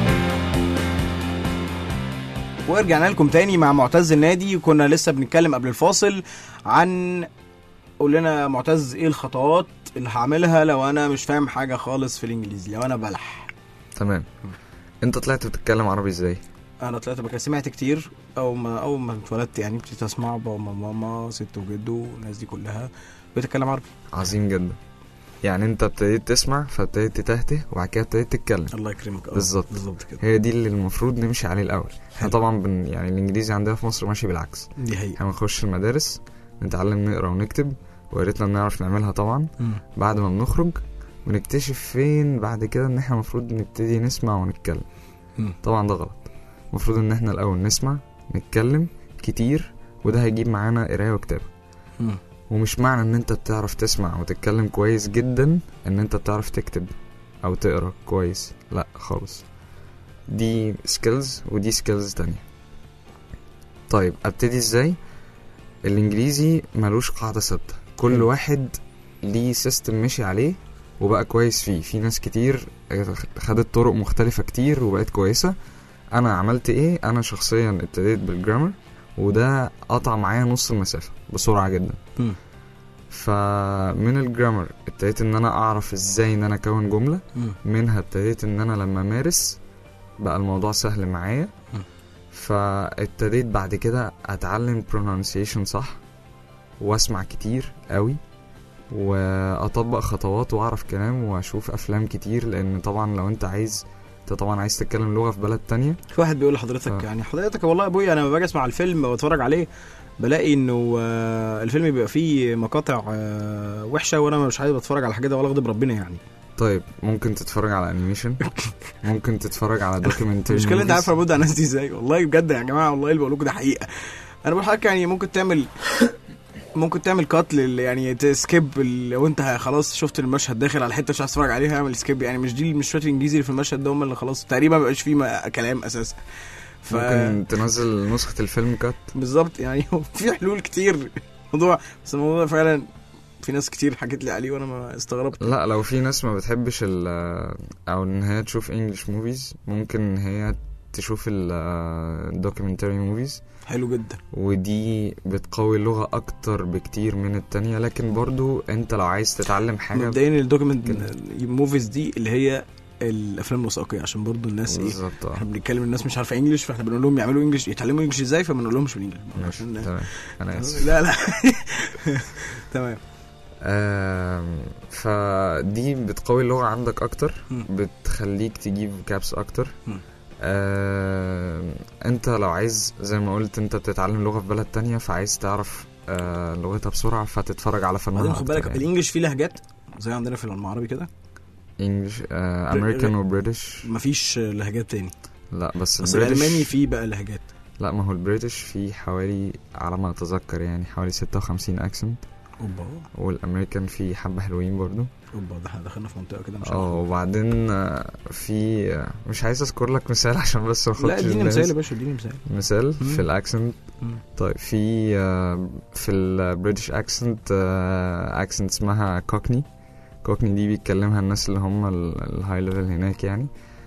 ورجعنا لكم تاني مع معتز النادي وكنا لسه بنتكلم قبل الفاصل عن قول لنا يا معتز ايه الخطوات اللي هعملها لو انا مش فاهم حاجه خالص في الانجليزي لو انا بلح تمام انت طلعت بتتكلم عربي ازاي انا طلعت بقى سمعت كتير اول ما اول ما اتولدت يعني ابتديت اسمع بابا ماما ست وجدو والناس دي كلها بتتكلم عربي عظيم جدا يعني انت ابتديت تسمع فابتديت تتهته وبعد كده ابتديت تتكلم الله يكرمك اه بالظبط. بالظبط كده هي دي اللي المفروض نمشي عليه الاول احنا حلو. طبعا بن يعني الانجليزي عندنا في مصر ماشي بالعكس دي حقيقه احنا بنخش المدارس نتعلم نقرا ونكتب ويا ريتنا نعرف نعملها طبعا مم. بعد ما بنخرج ونكتشف فين بعد كده ان احنا المفروض نبتدي نسمع ونتكلم مم. طبعا ده غلط المفروض ان احنا الاول نسمع نتكلم كتير وده هيجيب معانا قرايه وكتابه مم. ومش معنى ان انت بتعرف تسمع وتتكلم كويس جدا ان انت بتعرف تكتب او تقرا كويس لا خالص دي سكيلز ودي سكيلز تانية طيب ابتدي ازاي الانجليزي ملوش قاعدة ثابتة كل حلو. واحد ليه سيستم مشي عليه وبقى كويس فيه في ناس كتير خدت طرق مختلفة كتير وبقت كويسة انا عملت ايه انا شخصيا ابتديت بالجرامر وده قطع معايا نص المسافة بسرعة جدا مم. فمن الجرامر ابتديت ان انا اعرف ازاي ان انا اكون جملة مم. منها ابتديت ان انا لما امارس بقى الموضوع سهل معايا مم. فابتديت بعد كده اتعلم pronunciation صح واسمع كتير قوي واطبق خطوات واعرف كلام واشوف افلام كتير لان طبعا لو انت عايز انت طبعا عايز تتكلم لغة في بلد تانية في واحد بيقول لحضرتك آه. يعني حضرتك والله يا ابويا انا لما باجي اسمع الفيلم واتفرج عليه بلاقي انه آه، الفيلم بيبقى فيه مقاطع آه، وحشه وانا مش عايز اتفرج على حاجه ده ولا اغضب ربنا يعني طيب ممكن تتفرج على انيميشن ممكن تتفرج على دوكيومنتري المشكله انت عارف انا برد على الناس دي ازاي والله بجد يا جماعه والله اللي بقول لكم ده حقيقه انا بقول لحضرتك يعني ممكن تعمل ممكن تعمل كات لل يعني تسكيب ال- لو انت خلاص شفت المشهد داخل على حته مش عايز تتفرج عليها اعمل سكيب يعني مش دي مش شويه الانجليزي اللي في المشهد ده هم اللي خلاص تقريبا ما بقاش فيه ما- كلام اساسا ف ممكن تنزل نسخة الفيلم كات بالظبط يعني هو في حلول كتير موضوع بس الموضوع ده فعلا في ناس كتير حكت لي عليه وانا ما استغربت لا لو في ناس ما بتحبش ال او ان هي تشوف انجلش موفيز ممكن ان هي تشوف الدوكيومنتري موفيز حلو جدا ودي بتقوي اللغة اكتر بكتير من التانية لكن برضو انت لو عايز تتعلم حاجة مبدئيا الدوكيمنت كده. موفيز دي اللي هي الافلام الوثائقيه عشان برضو الناس ايه بالظبط اه احنا بنتكلم الناس مش عارفه انجلش فاحنا بنقول لهم يعملوا انجلش يتعلموا انجلش ازاي فما نقولهمش بالانجلش ماشي عشان تمام انا اسف لا لا تمام آم، فدي بتقوي اللغة عندك أكتر مم. بتخليك تجيب كابس أكتر مم. آم، أنت لو عايز زي ما قلت أنت بتتعلم لغة في بلد تانية فعايز تعرف آه، لغتها بسرعة فتتفرج على فنانة بعدين خد بالك أكتر يعني. الانجلش فيه لهجات زي عندنا في العربي كده انجلش امريكان وبريتش مفيش لهجات تاني لا بس بس البريتش الالماني فيه بقى لهجات لا ما هو البريتش فيه حوالي على ما اتذكر يعني حوالي 56 اكسنت اوبا والامريكان فيه حبة حلوين برضو اوبا ده احنا دخلنا في منطقه كده مش اه عارف وبعدين آه، في آه، مش عايز اذكر لك مثال عشان بس ما لا اخدش اديني الناس. مثال يا باشا اديني مثال مثال مم. في الاكسنت مم. طيب في آه، في البريتش اكسنت اكسنت اسمها كوكني كوكني دي بيتكلمها الناس اللي هم الهاي ليفل هناك يعني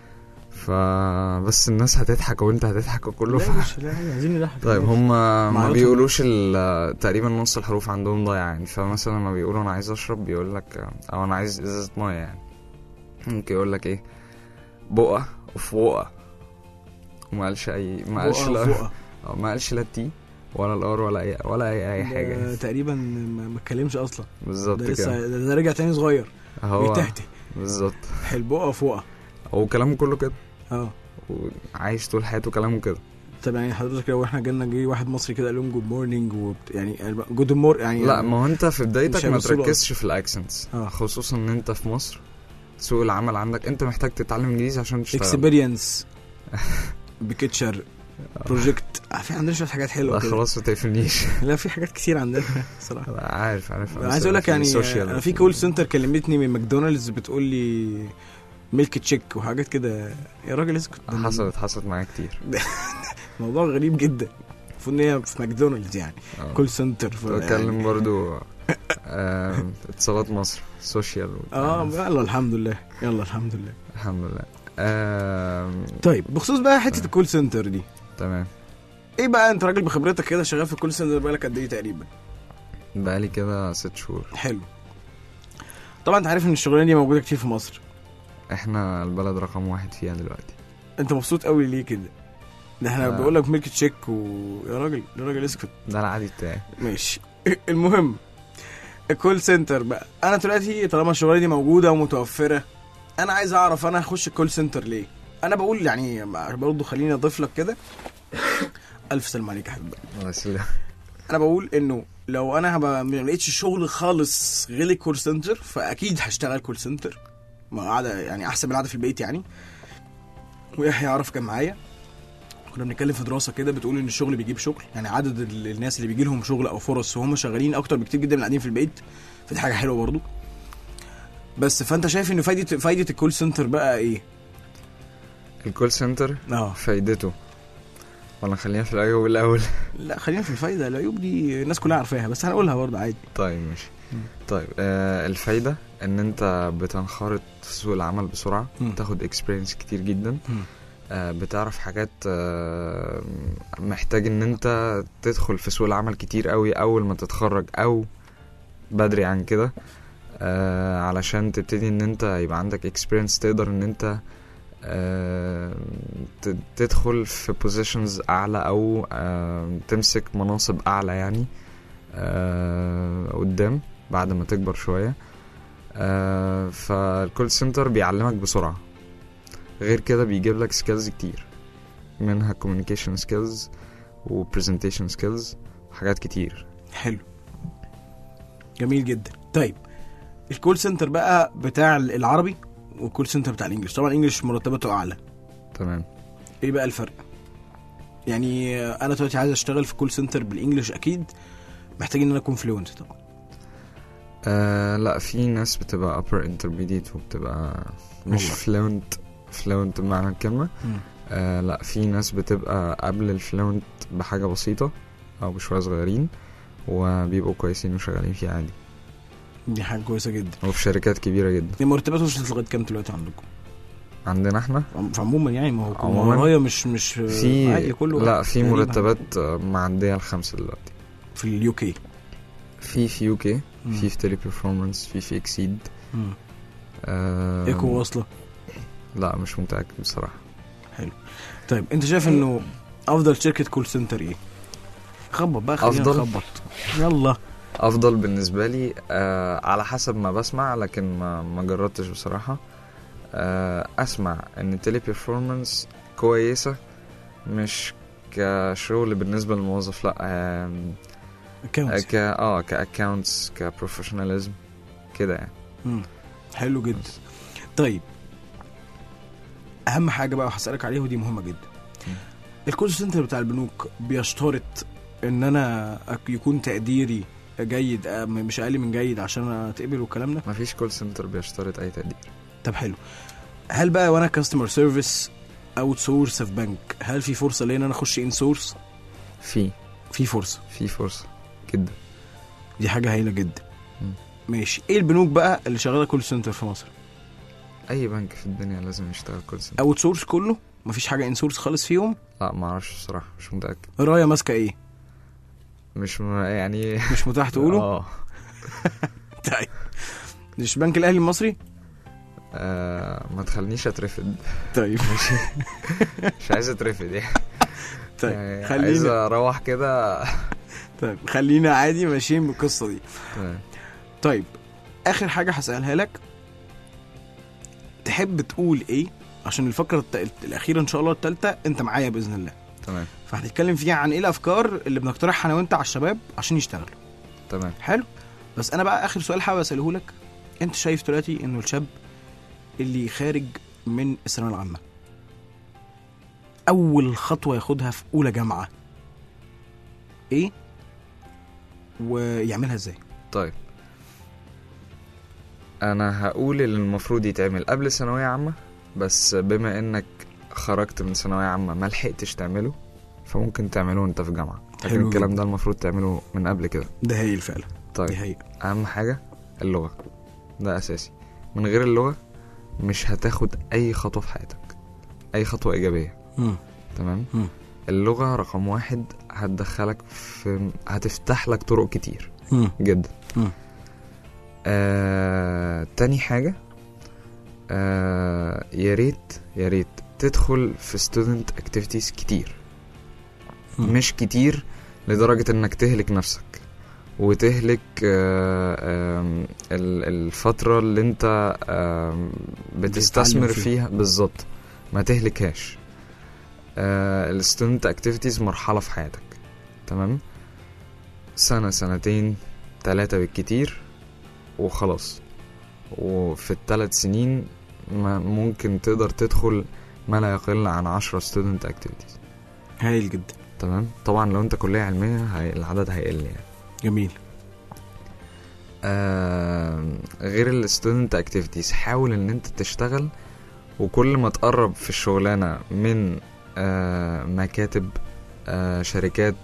فبس الناس هتضحك وانت هتضحك وكله لا ف... يا باشا لا عايزين نضحك طيب هم ما معلومات بيقولوش ال- تقريبا نص الحروف عندهم ضايعة يعني فمثلا لما بيقولوا انا عايز اشرب بيقول لك او انا عايز ازازة مية يعني ممكن يقول لك ايه بقى وفوقة وما قالش اي ما قالش فوقة لا فوقة. اه ما قالش لا التي ولا الار ولا اي ولا اي اي حاجة ده يعني. تقريبا ما ما اتكلمش اصلا بالظبط ده كده لسه ده, ده رجع تاني صغير هو بيتهته بالظبط حلبوقه فوقه هو كلامه كله كده اه وعايش طول حياته كلامه كده طب يعني حضرتك لو احنا جالنا جه واحد مصري كده قال لهم جود مورنينج وبت... يعني جود مور يعني لا ما هو انت في مش بدايتك ما هيبصوا له تركزش في الاكسنتس اه. خصوصا ان انت في مصر سوق العمل عندك انت محتاج تتعلم انجليزي عشان تشتغل اكسبيرينس بيكتشر بروجكت في عندنا شويه حاجات حلوه لا كده خلاص ما تقفلنيش لا في حاجات كتير عندنا صراحه لا، عارف عارف انا عايز اقول لك يعني سوشيال انا في كول سنتر كلمتني من ماكدونالدز بتقول لي ميلك تشيك وحاجات كده يا راجل اسكت ده حصلت حصلت معايا كتير موضوع غريب جدا المفروض ان هي في ماكدونالدز يعني اه. كول سنتر ف- بتكلم يعني- برضو آه، اتصالات مصر سوشيال اه يلا الحمد لله يلا الحمد لله الحمد لله آم، طيب بخصوص بقى حته الكول سنتر دي تمام ايه بقى انت راجل بخبرتك كده شغال في الكول سنتر بقالك قد ايه تقريبا بقالي كده ست شهور حلو طبعا انت عارف ان الشغلانه دي موجوده كتير في مصر احنا البلد رقم واحد فيها دلوقتي انت مبسوط قوي ليه كده ده احنا آه. بيقول لك ميلك تشيك و يا راجل يا راجل اسكت ده العادي بتاعي ماشي المهم الكول سنتر بقى انا دلوقتي طالما الشغلانه دي موجوده ومتوفره انا عايز اعرف انا هخش الكول سنتر ليه انا بقول يعني برضه خليني اضيف لك كده الف سلام عليك يا حبيبي الله يسلمك انا بقول انه لو انا هبقى ما لقيتش شغل خالص غير الكول سنتر فاكيد هشتغل كول سنتر ما قاعده يعني احسن من القعده في البيت يعني ويحيى يعرف كان معايا كنا بنتكلم في دراسه كده بتقول ان الشغل بيجيب شغل يعني عدد ال- الناس اللي بيجي لهم شغل او فرص وهم شغالين اكتر بكتير جدا من قاعدين في البيت فدي حاجه حلوه برضو بس فانت شايف ان فايده فايده الكول سنتر بقى ايه؟ الكول سنتر اه فايدته ولا خلينا في العيوب الاول لا خلينا في الفايده العيوب دي الناس كلها عارفاها بس هنقولها برضه عادي طيب ماشي طيب آه الفايدة ان انت بتنخرط في سوق العمل بسرعة مم. تاخد اكسبيرينس كتير جدا مم. آه بتعرف حاجات آه محتاج ان انت تدخل في سوق العمل كتير قوي اول ما تتخرج او بدري عن كده آه علشان تبتدي ان انت يبقى عندك اكسبيرينس تقدر ان انت آه ت- تدخل في بوزيشنز اعلى او آه تمسك مناصب اعلى يعني آه قدام بعد ما تكبر شويه آه فالكول سنتر بيعلمك بسرعه غير كده بيجيب لك سكيلز كتير منها communication skills و presentation skills وحاجات كتير حلو جميل جدا طيب الكول سنتر بقى بتاع العربي والكول سنتر بتاع الانجليش طبعا الانجليش مرتباته اعلى تمام ايه بقى الفرق يعني انا دلوقتي عايز اشتغل في كول سنتر بالانجليش اكيد محتاج ان انا اكون فلوينت طبعا آه لا في ناس بتبقى upper intermediate وبتبقى مش والله. fluent fluent بمعنى الكلمة مم. آه لا في ناس بتبقى قبل الفلوينت بحاجة بسيطة أو بشوية صغيرين وبيبقوا كويسين وشغالين فيها عادي دي حاجه كويسه جدا وفي شركات كبيرة جدا دي مرتبات وصلت لغايه كام دلوقتي عندكم عندنا احنا فعموما يعني ما هو عموماً ورايا مش مش في عادي كله لا في تقريباً مرتبات آه، معدية الخمسة دلوقتي في اليو كي في في يو كي في في تيلي بيرفورمانس في في اكسيد آه ايكو واصله لا مش متأكد بصراحة طيب انت شايف انه افضل شركه كول سنتر ايه خبط بقى خلينا أفضل؟ نخبط يلا افضل بالنسبه لي آه على حسب ما بسمع لكن ما ما جربتش بصراحه آه اسمع ان تيلي بيرفورمانس كويسه مش كشغل بالنسبه للموظف لا آم، آه accounts. ك اه كاكونتس كبروفيشناليزم كده يعني مم. حلو جدا طيب اهم حاجه بقى هسالك عليها ودي مهمه جدا مم. الكول سنتر بتاع البنوك بيشترط ان انا أك- يكون تقديري جيد آه، مش اقل من جيد عشان اتقبل والكلام ده ما فيش كول سنتر بيشترط اي تقدير طب حلو هل بقى وانا كاستمر سيرفيس اوت سورس في بنك هل في فرصه ليا ان انا اخش ان سورس في في فرصه في فرصه جدا دي حاجه هايله جدا مم. ماشي ايه البنوك بقى اللي شغاله كول سنتر في مصر اي بنك في الدنيا لازم يشتغل كول سنتر اوت سورس كله مفيش حاجه ان سورس خالص فيهم لا ما اعرفش بصراحه مش متاكد رايه ماسكه ايه مش م... يعني مش متاح تقوله اه طيب مش بنك الاهلي المصري آه، ما تخلينيش اترفد طيب مش عايز اترفد يعني طيب يعني عايز خلينا اروح كده طيب خلينا عادي ماشيين بالقصه دي تمام. طيب اخر حاجه هسالها لك تحب تقول ايه عشان الفقره الت... الاخيره ان شاء الله الثالثه انت معايا باذن الله تمام فهنتكلم فيها عن ايه الافكار اللي بنقترحها انا وانت على الشباب عشان يشتغلوا تمام حلو بس انا بقى اخر سؤال حابب اساله لك انت شايف دلوقتي انه الشاب اللي خارج من الثانويه العامه اول خطوه ياخدها في اولى جامعه ايه ويعملها ازاي طيب انا هقول اللي المفروض يتعمل قبل ثانويه عامه بس بما انك خرجت من ثانويه عامه ما لحقتش تعمله فممكن تعمله وانت في جامعه لكن حلو الكلام جدا. ده المفروض تعمله من قبل كده ده هايل فعلا دي طيب هايل اهم حاجه اللغه ده اساسي من غير اللغه مش هتاخد اي خطوه في حياتك اي خطوه ايجابيه مم. تمام مم. اللغة رقم واحد هتدخلك في هتفتح لك طرق كتير مم. جدا مم. آه... تاني حاجة آه... يا ريت يا ريت تدخل في student activities كتير مم. مش كتير لدرجة انك تهلك نفسك وتهلك آه، آم، ال- الفترة اللي انت آم، بتستثمر بتتعلم فيها. فيها بالظبط ما تهلكهاش الستودنت اكتيفيتيز مرحلة في حياتك تمام سنة سنتين تلاتة بالكتير وخلاص وفي الثلاث سنين ما ممكن تقدر تدخل ما لا يقل عن عشرة student activities هايل جدا تمام طبعا لو انت كلية علمية هي العدد هيقل يعني جميل آه غير الستودنت اكتيفيتيز حاول ان انت تشتغل وكل ما تقرب في الشغلانة من آه مكاتب آه شركات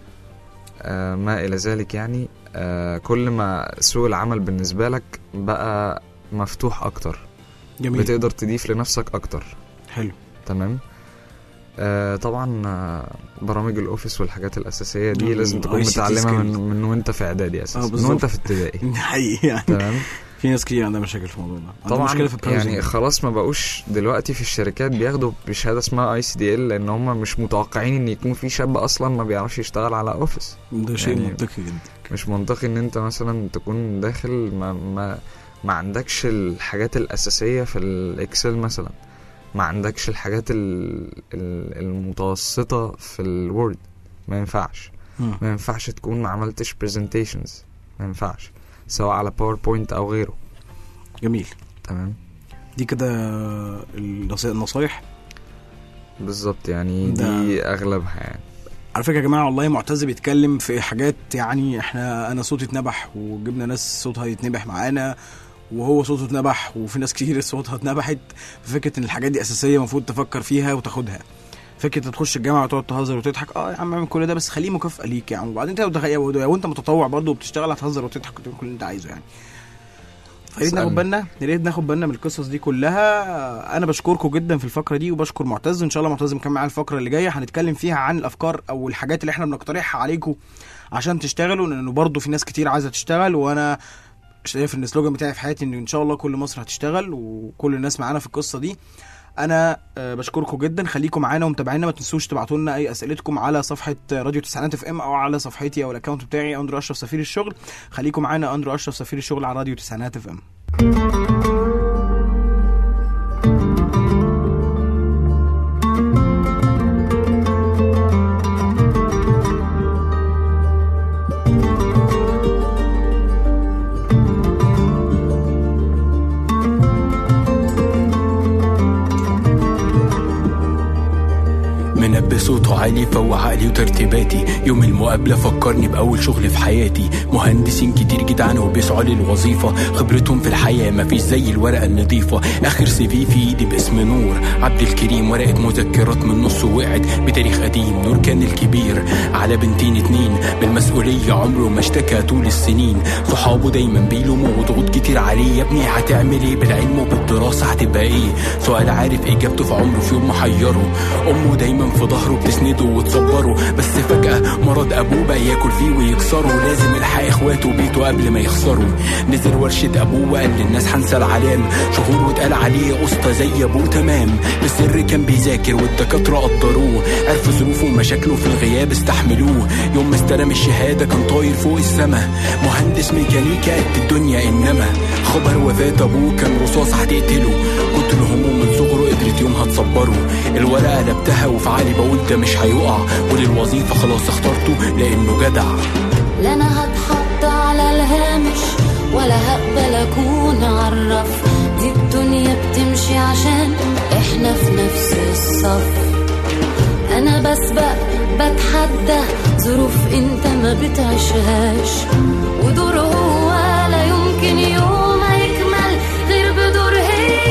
آه ما الى ذلك يعني آه كل ما سوق العمل بالنسبة لك بقى مفتوح اكتر جميل بتقدر تضيف لنفسك اكتر حلو تمام آه طبعا آه برامج الاوفيس والحاجات الاساسيه دي آه، لازم تكون ICT متعلمها من skills. من وانت في اعدادي اساسا من بالظبط. وانت في ابتدائي حقيقي يعني تمام في ناس كتير عندها مشاكل في الموضوع ده عندها طبعا مشكله في البراوزنج. يعني خلاص ما بقوش دلوقتي في الشركات بياخدوا بشهاده اسمها اي سي دي ال لان هم مش متوقعين ان يكون في شاب اصلا ما بيعرفش يشتغل على اوفيس ده شيء يعني- منطقي جدا مش منطقي ان انت مثلا تكون داخل ما ما ما عندكش الحاجات الاساسيه في الاكسل مثلا ما عندكش الحاجات ال- ال- المتوسطه في الوورد ما ينفعش مم. ما ينفعش تكون ما عملتش برزنتيشنز ما ينفعش سواء على باوربوينت او غيره جميل تمام دي كده النص- النصايح بالظبط يعني ده- دي اغلبها يعني على فكره يا جماعه والله معتز بيتكلم في حاجات يعني احنا انا صوتي اتنبح وجبنا ناس صوتها يتنبح معانا وهو صوته اتنبح وفي ناس كتير صوتها اتنبحت فكره ان الحاجات دي اساسيه المفروض تفكر فيها وتاخدها فكره تخش الجامعه وتقعد تهزر وتضحك اه يا عم اعمل كل ده بس خليه مكافاه ليك يعني وبعدين انت لو دخل- لو انت متطوع برضه وبتشتغل هتهزر وتضحك وتعمل كل اللي انت عايزه يعني فيا ريت ناخد اسألني. بالنا يا ريت ناخد بالنا من القصص دي كلها انا بشكركم جدا في الفقره دي وبشكر معتز ان شاء الله معتز مكمل معانا الفقره اللي جايه هنتكلم فيها عن الافكار او الحاجات اللي احنا بنقترحها عليكم عشان تشتغلوا لانه برضه في ناس كتير عايزه تشتغل وانا شايف ان السلوجان بتاعي في حياتي ان ان شاء الله كل مصر هتشتغل وكل الناس معانا في القصه دي انا آه، بشكركم جدا خليكم معانا ومتابعينا ما تنسوش تبعتوا لنا اي اسئلتكم على صفحه راديو تسعينات اف ام او على صفحتي او الاكونت بتاعي اندرو اشرف سفير الشغل خليكم معانا اندرو اشرف سفير الشغل على راديو تسعينات اف ام منبه صوته عالي فوق عقلي وترتيباتي يوم المقابلة فكرني بأول شغل في حياتي مهندسين كتير جدعان وبيسعوا للوظيفة خبرتهم في الحياة مفيش زي الورقة النظيفة آخر سي في في إيدي باسم نور عبد الكريم ورقة مذكرات من نص وقعت بتاريخ قديم نور كان الكبير على بنتين اتنين بالمسؤولية عمره ما اشتكى طول السنين صحابه دايما بيلوموا وضغوط كتير عليه يا ابني هتعمل ايه بالعلم وبالدراسة هتبقى ايه سؤال عارف اجابته في عمره في يوم محيره امه دايما في ظهره بتسنده وتصبره بس فجأة مرض ابوه بقى ياكل فيه ويكسره لازم يلحق اخواته وبيته قبل ما يخسروا نزل ورشة ابوه وقال للناس هنسى العلام شهور واتقال عليه اسطى زي ابوه تمام بالسر كان بيذاكر والدكاترة قدروه عرفوا ظروفه ومشاكله في الغياب استحملوه يوم ما استلم الشهادة كان طاير فوق السما مهندس ميكانيكا قد الدنيا انما خبر وفاة ابوه كان رصاص هتقتله كتر هموم من صغره قدرت يومها تصبره الورقة قلبتها وفي عقلي بقول ده مش هيقع وللوظيفة خلاص اخترته لانه جدع لا انا هتحط على الهامش ولا هقبل اكون عرف دي الدنيا بتمشي عشان احنا في نفس الصف انا بسبق بتحدى ظروف انت ما بتعيشهاش ودور هو لا يمكن يوم هيكمل غير بدور هي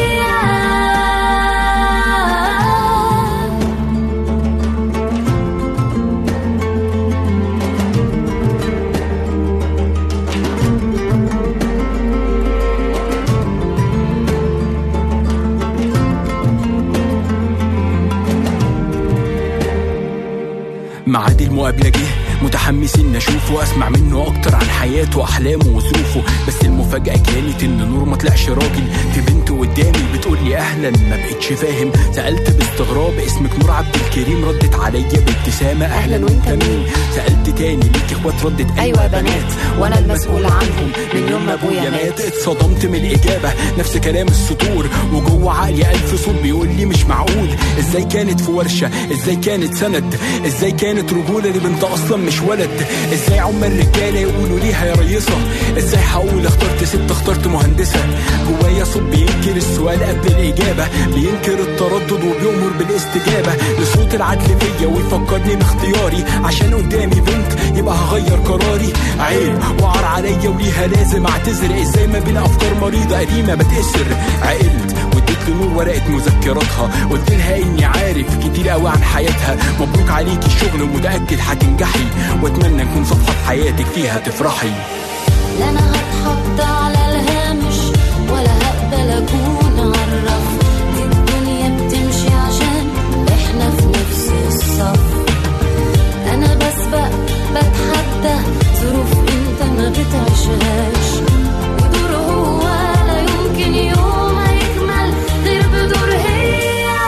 ميعاد المقابلة جه متحمس ان اشوفه واسمع منه اكتر عن حياته واحلامه وظروفه بس المفاجأة كانت ان نور ما طلعش راجل في بنت قدامي بتقول لي اهلا ما بقتش فاهم سألت باستغراب اسمك نور عبد الكريم ردت عليا بابتسامة اهلا وانت مين سألت تاني ليك اخوات ردت أيوة بنات وأنا المسؤول عنهم من يوم ما أبويا مات اتصدمت من الإجابة نفس كلام السطور وجوه عقلي ألف صوت بيقول لي مش معقول ازاي كانت في ورشة ازاي كانت سند ازاي كانت رجولة لبنت أصلا مش ولد ازاي عم الرجالة يقولوا ليها يا ريصة ازاي هقول اخترت ست اخترت مهندسة جوايا صوت بينكر السؤال قبل الإجابة بينكر التردد وبيأمر بالاستجابة لصوت العدل فيا ويفكرني باختياري عشان قدامي بنت يبقى هغير قراري عيب وعار عليا وليها لازم اعتذر ازاي ما بين افكار مريضه قديمه بتأسر عقلت واديت لنور ورقه مذكراتها قلت لها اني عارف كتير قوي عن حياتها مبروك عليكي الشغل ومتاكد هتنجحي واتمنى نكون صفحه في حياتك فيها تفرحي لا انا هتحط على الهامش ولا هقبل اكون عالرف دي الدنيا بتمشي عشان احنا في نفس الصف انا بسبق بتحدى ظروف انت ما بتعيشهاش ودور هو لا يمكن يوم هيكمل غير بدور هي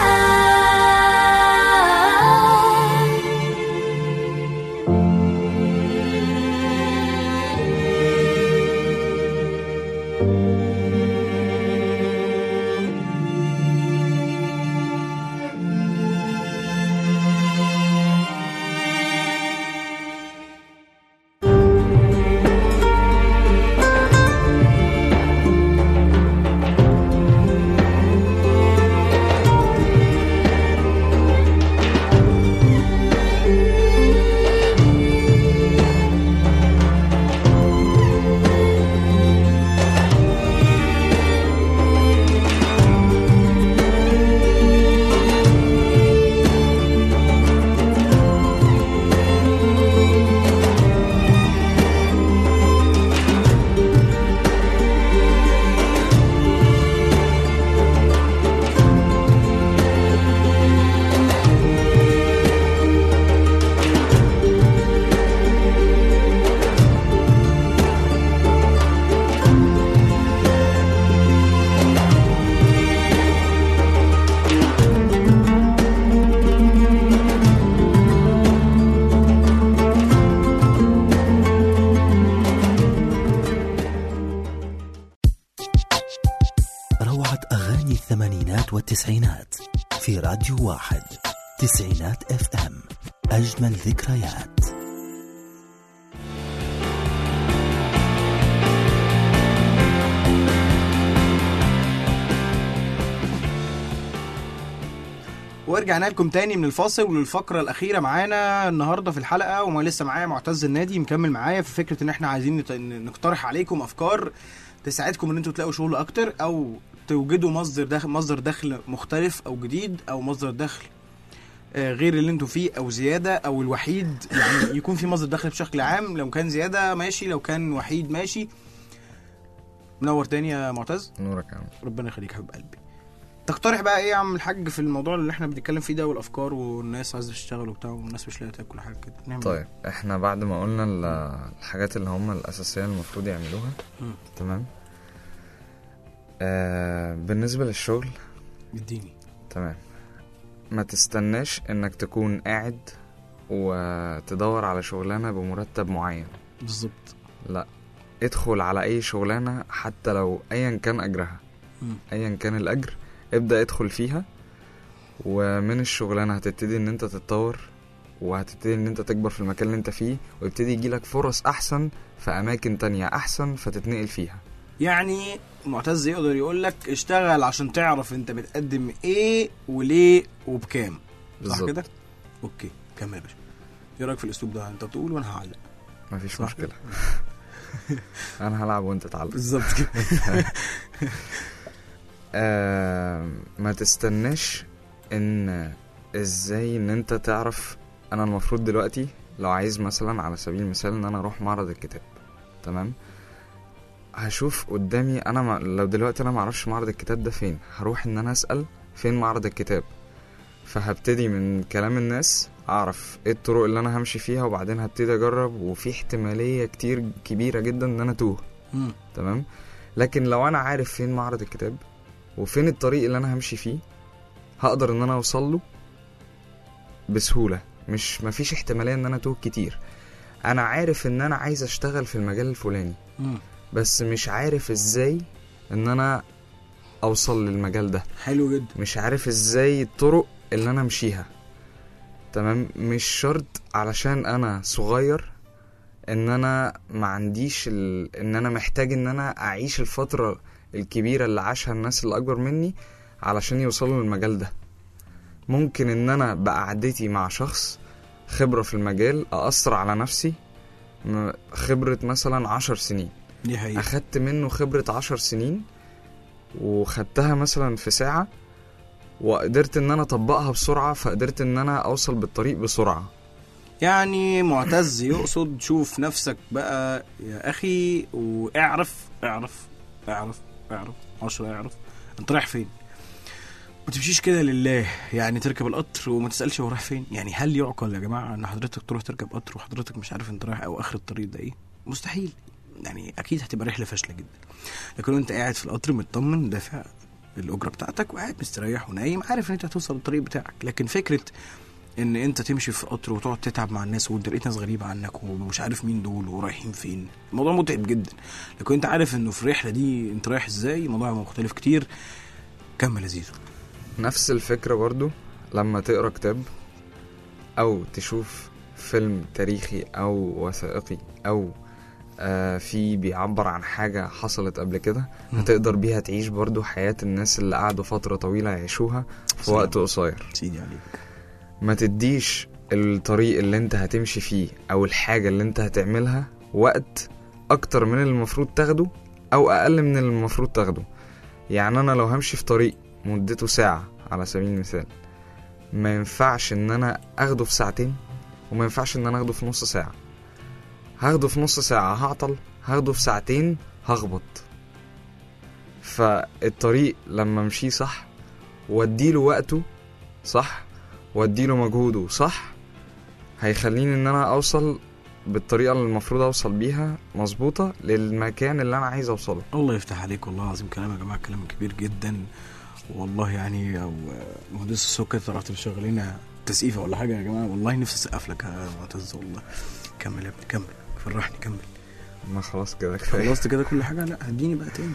روعة أغاني الثمانينات والتسعينات في راديو واحد تسعينات اف ام أجمل ذكريات ورجعنا لكم تاني من الفاصل وللفقرة الأخيرة معانا النهاردة في الحلقة وما لسه معايا معتز النادي مكمل معايا في فكرة إن إحنا عايزين نت- نقترح عليكم أفكار تساعدكم إن أنتوا تلاقوا شغل أكتر أو توجدوا مصدر دخل مصدر دخل مختلف أو جديد أو مصدر دخل آه، غير اللي انتوا فيه او زياده او الوحيد يعني يكون في مصدر دخل بشكل عام لو كان زياده ماشي لو كان وحيد ماشي منور تاني يا معتز نورك يا عم ربنا يخليك يا حبيب قلبي تقترح بقى ايه يا عم الحاج في الموضوع اللي احنا بنتكلم فيه ده والافكار والناس عايزه تشتغل وبتاع والناس مش لاقيه تاكل حاجه كده نعمل طيب احنا بعد ما قلنا ال- الحاجات اللي هم الأساسية المفروض يعملوها مم. تمام آه بالنسبة للشغل إيه؟ اديني تمام ما تستناش انك تكون قاعد وتدور على شغلانة بمرتب معين بالظبط لا ادخل على اي شغلانة حتى لو ايا كان اجرها مم. ايا كان الاجر ابدأ ادخل فيها ومن الشغلانة هتبتدي ان انت تتطور وهتبتدي ان انت تكبر في المكان اللي انت فيه ويبتدي يجيلك فرص احسن في اماكن تانية احسن فتتنقل فيها يعني معتز يقدر يقول لك اشتغل عشان تعرف انت بتقدم ايه وليه وبكام صح بالظبط. كده اوكي كمل يا باشا ايه رايك في الاسلوب ده انت بتقول وانا هعلق مفيش صح مشكلة انا هلعب وانت تتعلم بالظبط كده آه ما تستناش ان ازاي ان انت تعرف انا المفروض دلوقتي لو عايز مثلا على سبيل المثال ان انا اروح معرض الكتاب تمام هشوف قدامي انا ما لو دلوقتي انا معرفش معرض الكتاب ده فين هروح ان انا اسال فين معرض الكتاب فهبتدي من كلام الناس اعرف ايه الطرق اللي انا همشي فيها وبعدين هبتدي اجرب وفي احتماليه كتير كبيره جدا ان انا اتوه مم. تمام لكن لو انا عارف فين معرض الكتاب وفين الطريق اللي انا همشي فيه هقدر ان انا اوصل له بسهوله مش مفيش احتماليه ان انا اتوه كتير انا عارف ان انا عايز اشتغل في المجال الفلاني مم. بس مش عارف ازاي ان انا اوصل للمجال ده حلو جدا مش عارف ازاي الطرق اللي انا امشيها تمام مش شرط علشان انا صغير ان انا ما عنديش ال... ان انا محتاج ان انا اعيش الفترة الكبيرة اللي عاشها الناس اللي اكبر مني علشان يوصلوا للمجال ده ممكن ان انا بقعدتي مع شخص خبرة في المجال اأثر على نفسي م- خبرة مثلا عشر سنين دي حقيقة اخدت منه خبرة عشر سنين وخدتها مثلا في ساعة وقدرت ان انا اطبقها بسرعة فقدرت ان انا اوصل بالطريق بسرعة يعني معتز يقصد شوف نفسك بقى يا اخي واعرف اعرف اعرف اعرف عشرة اعرف انت رايح فين ما تمشيش كده لله يعني تركب القطر وما تسالش هو رايح فين يعني هل يعقل يا جماعه ان حضرتك تروح تركب قطر وحضرتك مش عارف انت رايح او اخر الطريق ده ايه مستحيل يعني اكيد هتبقى رحله فاشله جدا لكن انت قاعد في القطر مطمن دافع الاجره بتاعتك وقاعد مستريح ونايم عارف ان انت هتوصل للطريق بتاعك لكن فكره ان انت تمشي في قطر وتقعد تتعب مع الناس وانت لقيت ناس غريبه عنك ومش عارف مين دول ورايحين فين الموضوع متعب جدا لكن انت عارف انه في الرحله دي انت رايح ازاي الموضوع مختلف كتير كمل يا زيزو نفس الفكرة برضو لما تقرا كتاب او تشوف فيلم تاريخي او وثائقي او آه في بيعبر عن حاجة حصلت قبل كده هتقدر بيها تعيش برضو حياة الناس اللي قعدوا فترة طويلة يعيشوها في سلام. وقت قصير سيدي عليك ما تديش الطريق اللي انت هتمشي فيه او الحاجة اللي انت هتعملها وقت اكتر من اللي المفروض تاخده او اقل من اللي المفروض تاخده يعني انا لو همشي في طريق مدته ساعة على سبيل المثال ما ينفعش ان انا اخده في ساعتين وما ينفعش ان انا اخده في نص ساعة هاخده في نص ساعة هعطل هاخده في ساعتين هخبط فالطريق لما امشيه صح واديله وقته صح واديله مجهوده صح هيخليني ان انا اوصل بالطريقة اللي المفروض اوصل بيها مظبوطة للمكان اللي انا عايز اوصله الله يفتح عليك والله العظيم كلام يا جماعه كلام كبير جدا والله يعني او مهندس السكر طلعت مشغلين تسقيفه ولا حاجه يا جماعه والله نفسي اسقف لك يا معتز والله كمل يا ابني كمل فرحني كمل ما خلاص كده كفاية خلصت كده كل حاجه لا هديني بقى تاني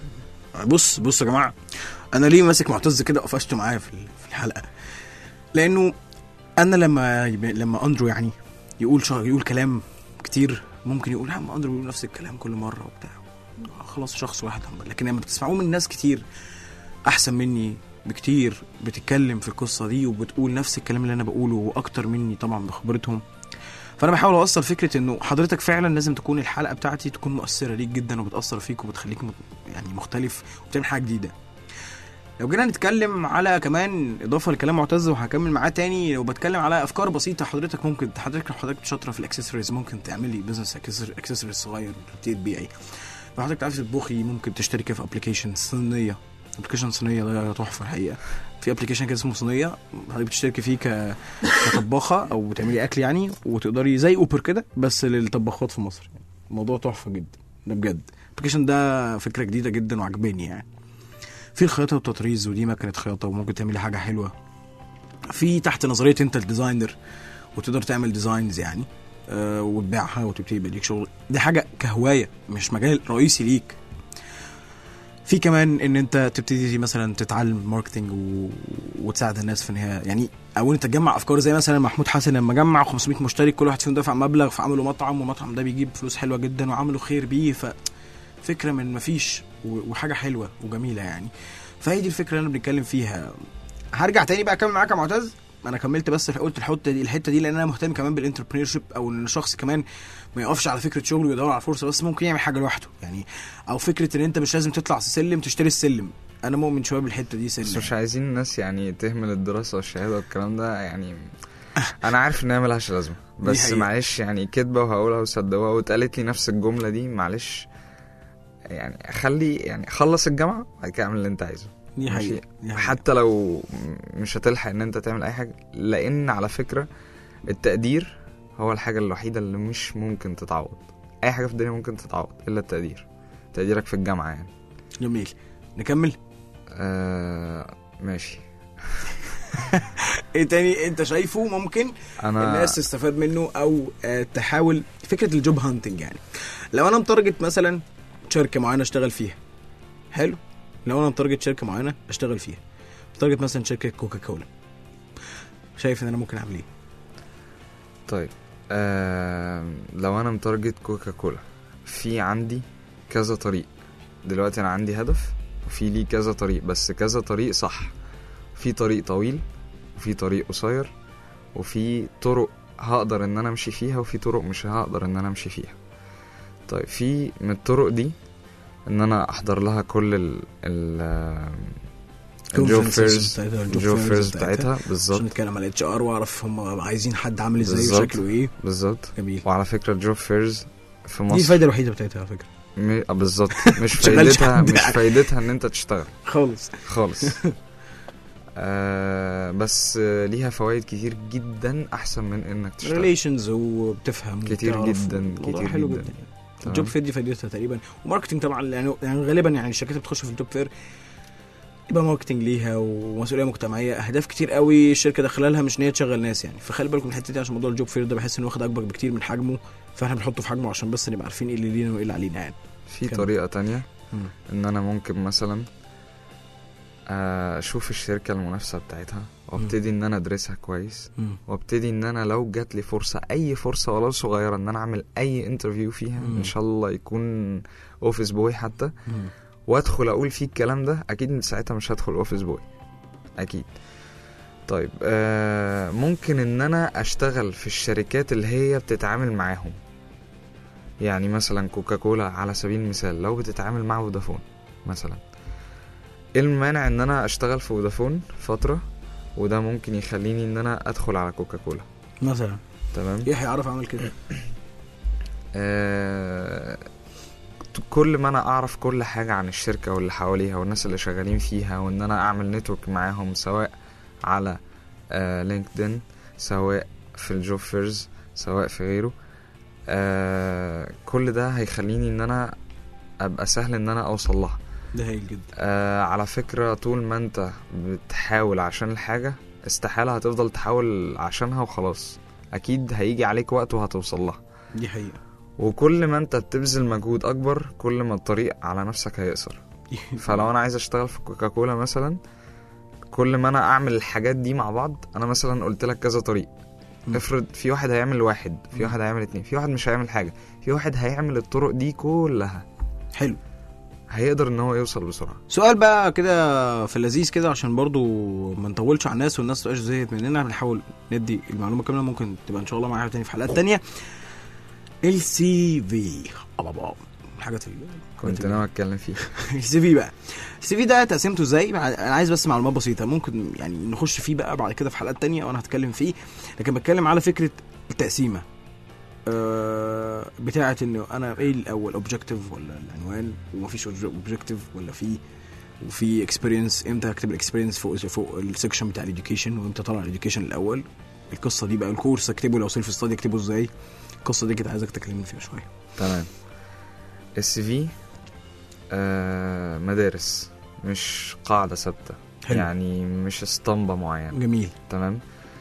بص بص يا جماعه انا ليه ماسك معتز كده قفشته معايا في في الحلقه لانه انا لما يب- لما اندرو يعني يقول شغ... يقول كلام كتير ممكن يقول يا عم اندرو بيقول نفس الكلام كل مره وبتاع خلاص شخص واحد هم. لكن لما بتسمعوه من ناس كتير احسن مني بكتير بتتكلم في القصه دي وبتقول نفس الكلام اللي انا بقوله واكتر مني طبعا بخبرتهم فانا بحاول اوصل فكره انه حضرتك فعلا لازم تكون الحلقه بتاعتي تكون مؤثره ليك جدا وبتاثر فيك وبتخليك مت- يعني مختلف وبتعمل حاجه جديده لو جينا نتكلم على كمان اضافه لكلام معتز وهكمل معاه تاني لو بتكلم على افكار بسيطه حضرتك ممكن حضرتك لو حضرتك شاطره في الاكسسوارز ممكن تعملي بزنس اكسسوارز صغير تبتدي تبيعي لو حضرتك تعرفي تطبخي ممكن تشتركي في ابلكيشن صينيه ابلكيشن صينيه ده تحفه الحقيقه في ابلكيشن كده اسمه صينيه حضرتك بتشتركي فيه ك... كطباخه او بتعملي اكل يعني وتقدري زي اوبر كده بس للطباخات في مصر الموضوع تحفه جدا ده بجد الابلكيشن ده فكره جديده جدا وعجباني يعني في الخياطه والتطريز ودي مكنه خياطه وممكن تعملي حاجه حلوه في تحت نظريه انت الديزاينر وتقدر تعمل ديزاينز يعني آه وتبيعها وتبتدي يبقى ليك شغل دي حاجه كهوايه مش مجال رئيسي ليك في كمان ان انت تبتدي مثلا تتعلم ماركتنج و... وتساعد الناس في ان هي يعني او انت تجمع افكار زي مثلا محمود حسن لما جمع 500 مشترك كل واحد فيهم دفع مبلغ فعملوا مطعم والمطعم ده بيجيب فلوس حلوه جدا وعملوا خير بيه ففكره من مفيش و... وحاجه حلوه وجميله يعني فهي دي الفكره اللي انا بنتكلم فيها هرجع تاني بقى اكمل معاك يا معتز انا كملت بس قلت الحته دي الحته دي لان انا مهتم كمان بالانتربرينور شيب او ان الشخص كمان ما يقفش على فكره شغله ويدور على فرصه بس ممكن يعمل حاجه لوحده يعني او فكره ان انت مش لازم تطلع سلم تشتري السلم انا مؤمن شويه بالحته دي بس سلم مش عايزين الناس يعني تهمل الدراسة والشهادة والكلام ده يعني أنا عارف إنها ملهاش لازمة بس حقيقة. معلش يعني كدبة وهقولها وصدقوها واتقالت لي نفس الجملة دي معلش يعني خلي يعني خلص الجامعة بعد كده اعمل اللي أنت عايزه دي ماشي؟ حقيقة دي حقيقة. حتى لو مش هتلحق ان انت تعمل اي حاجه لان على فكره التقدير هو الحاجه الوحيده اللي مش ممكن تتعوض اي حاجه في الدنيا ممكن تتعوض الا التقدير تقديرك في الجامعه يعني جميل نكمل آه ماشي ايه تاني انت شايفه ممكن انا الناس تستفاد منه او آه، تحاول فكره الجوب هانتنج يعني لو انا متارجت مثلا شركه معينه اشتغل فيها حلو لو انا متارجت شركه معينه اشتغل فيها متارجت مثلا شركه كوكا كولا شايف ان انا ممكن اعمل ايه طيب آه لو انا متارجت كوكا كولا في عندي كذا طريق دلوقتي انا عندي هدف وفي ليه كذا طريق بس كذا طريق صح في طريق طويل وفي طريق قصير وفي طرق هقدر ان انا امشي فيها وفي طرق مش هقدر ان انا امشي فيها طيب في من الطرق دي ان انا احضر لها كل ال ال الجوب Conferences فيرز بتاعتها، الجوب الجوب fairs فيرز بتاعتها. بتاعتها عشان بالظبط نتكلم على اتش ار واعرف هم عايزين حد عامل ازاي بالظبط. وشكله ايه بالظبط جميل وعلى فكره الجوب فيرز في دي مصر الفايده الوحيده بتاعتها على فكره م... آه بالظبط مش شغالش فايدتها حد مش يعني. فايدتها ان انت تشتغل خالص خالص آه بس آه، ليها فوائد كتير جدا احسن من انك تشتغل ريليشنز وبتفهم كتير وبتعرف. جداً، الموضوع كتير حلو جداً. جدا تمام؟ الجوب فير دي فايدتها تقريبا وماركتنج طبعا يعني يعني غالبا يعني الشركات اللي بتخش في الجوب فير يبقى ماركتنج ليها ومسؤوليه مجتمعيه اهداف كتير قوي الشركه داخله لها مش ان هي تشغل ناس يعني فخلي بالكم من الحته دي عشان موضوع الجوب فير ده بحس انه واخد اكبر بكتير من حجمه فاحنا بنحطه في حجمه عشان بس نبقى عارفين ايه اللي لينا وايه اللي علينا يعني في كمل. طريقه تانية مم. ان انا ممكن مثلا آه، اشوف الشركه المنافسه بتاعتها وابتدي ان انا ادرسها كويس وابتدي ان انا لو جات لي فرصه اي فرصه ولو صغيره ان انا اعمل اي انترفيو فيها مم. ان شاء الله يكون اوفيس بوي حتى وادخل اقول فيه الكلام ده اكيد ساعتها مش هدخل اوفيس بوي اكيد طيب آه ممكن ان انا اشتغل في الشركات اللي هي بتتعامل معاهم يعني مثلا كوكاكولا على سبيل المثال لو بتتعامل مع فودافون مثلا ايه المانع ان انا اشتغل في فودافون فتره وده ممكن يخليني ان انا ادخل على كوكاكولا مثلا تمام ايه هيعرف اعمل كده آه، كل ما انا اعرف كل حاجة عن الشركة واللي حواليها والناس اللي شغالين فيها وان انا اعمل نتورك معاهم سواء على آه لينكدين سواء في الجوب فيرز سواء في غيره آه كل ده هيخليني ان انا ابقى سهل ان انا اوصل لها ده هايل جدا آه على فكرة طول ما انت بتحاول عشان الحاجة استحالة هتفضل تحاول عشانها وخلاص اكيد هيجي عليك وقت وهتوصل لها دي حقيقه وكل ما انت بتبذل مجهود اكبر كل ما الطريق على نفسك هيقصر فلو انا عايز اشتغل في كوكاكولا مثلا كل ما انا اعمل الحاجات دي مع بعض انا مثلا قلت لك كذا طريق م. افرض في واحد هيعمل واحد في واحد هيعمل اتنين في واحد مش هيعمل حاجة في واحد هيعمل الطرق دي كلها حلو هيقدر ان هو يوصل بسرعة سؤال بقى كده في اللذيذ كده عشان برضو ما نطولش على الناس والناس تبقاش زهقت مننا بنحاول ندي المعلومه كامله ممكن تبقى ان شاء الله معانا تاني في حلقات تانية السي في الله الحاجات ال- كنت ناوي اتكلم فيه السي في بقى السي في ده تقسيمته ازاي انا عايز بس معلومات بسيطه ممكن يعني نخش فيه بقى بعد كده في حلقات تانية وانا هتكلم فيه لكن بتكلم على فكره التقسيمه آه بتاعه انه انا ايه الاول اوبجكتيف ولا العنوان ومفيش اوبجكتيف ولا في وفي اكسبيرينس امتى هكتب الاكسبيرينس فوق فوق السكشن بتاع الاديوكيشن وامتى طلع الاديوكيشن الاول القصه دي بقى الكورس اكتبه لو سيلف ستادي اكتبه ازاي القصه دي كده عايزك تكلمني فيها شويه تمام السي في آه مدارس مش قاعدة ثابتة حلو. يعني مش اسطمبة معينة جميل تمام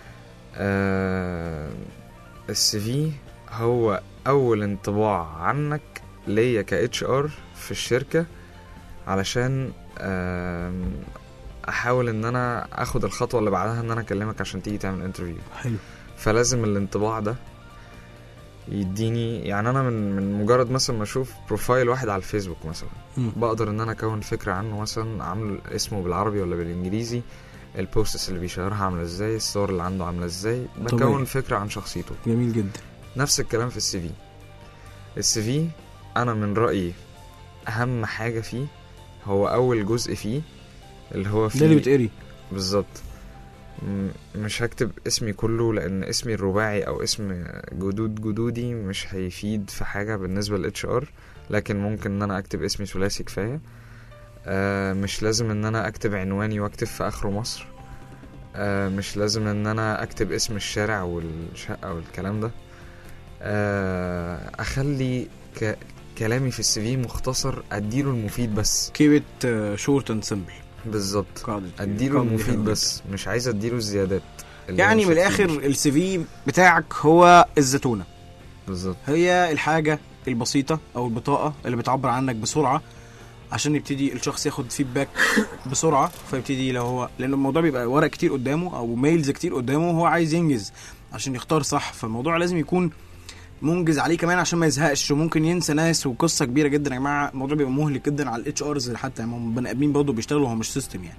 آه السي في هو اول انطباع عنك ليا ك اتش ار في الشركه علشان آم، احاول ان انا اخد الخطوه اللي بعدها ان انا اكلمك عشان تيجي تعمل انترفيو حلو فلازم الانطباع ده يديني يعني انا من من مجرد مثلا ما اشوف بروفايل واحد على الفيسبوك مثلا مم. بقدر ان انا اكون فكره عنه مثلا عامل اسمه بالعربي ولا بالانجليزي البوستس اللي بيشيرها عامله ازاي الصور اللي عنده عامله ازاي بكون طبيعي. فكره عن شخصيته جميل جدا نفس الكلام في السي في السي في انا من رايي اهم حاجه فيه هو اول جزء فيه اللي هو فيه ده اللي بتقري بالظبط م- مش هكتب اسمي كله لان اسمي الرباعي او اسم جدود جدودي مش هيفيد في حاجه بالنسبه للاتش ار لكن ممكن ان انا اكتب اسمي ثلاثي كفايه آه مش لازم ان انا اكتب عنواني واكتب في اخره مصر آه مش لازم ان انا اكتب اسم الشارع والشقة والكلام ده آه اخلي ك... كلامي في السي في مختصر اديله المفيد بس كيب ات شورت اند سمبل بالظبط قاعدة اديله قاعدة المفيد حلوة بس مش عايز اديله الزيادات اللي هي يعني مش من الاخر هتفيد. السي في بتاعك هو الزتونه بالظبط هي الحاجه البسيطه او البطاقه اللي بتعبر عنك بسرعه عشان يبتدي الشخص ياخد فيدباك بسرعه فيبتدي لو هو لان الموضوع بيبقى ورق كتير قدامه او ميلز كتير قدامه وهو عايز ينجز عشان يختار صح فالموضوع لازم يكون منجز عليه كمان عشان ما يزهقش وممكن ينسى ناس وقصه كبيره جدا يا جماعه الموضوع بيبقى مهلك جدا على الاتش ارز حتى يعني هم بني ادمين برضه بيشتغلوا هو مش سيستم يعني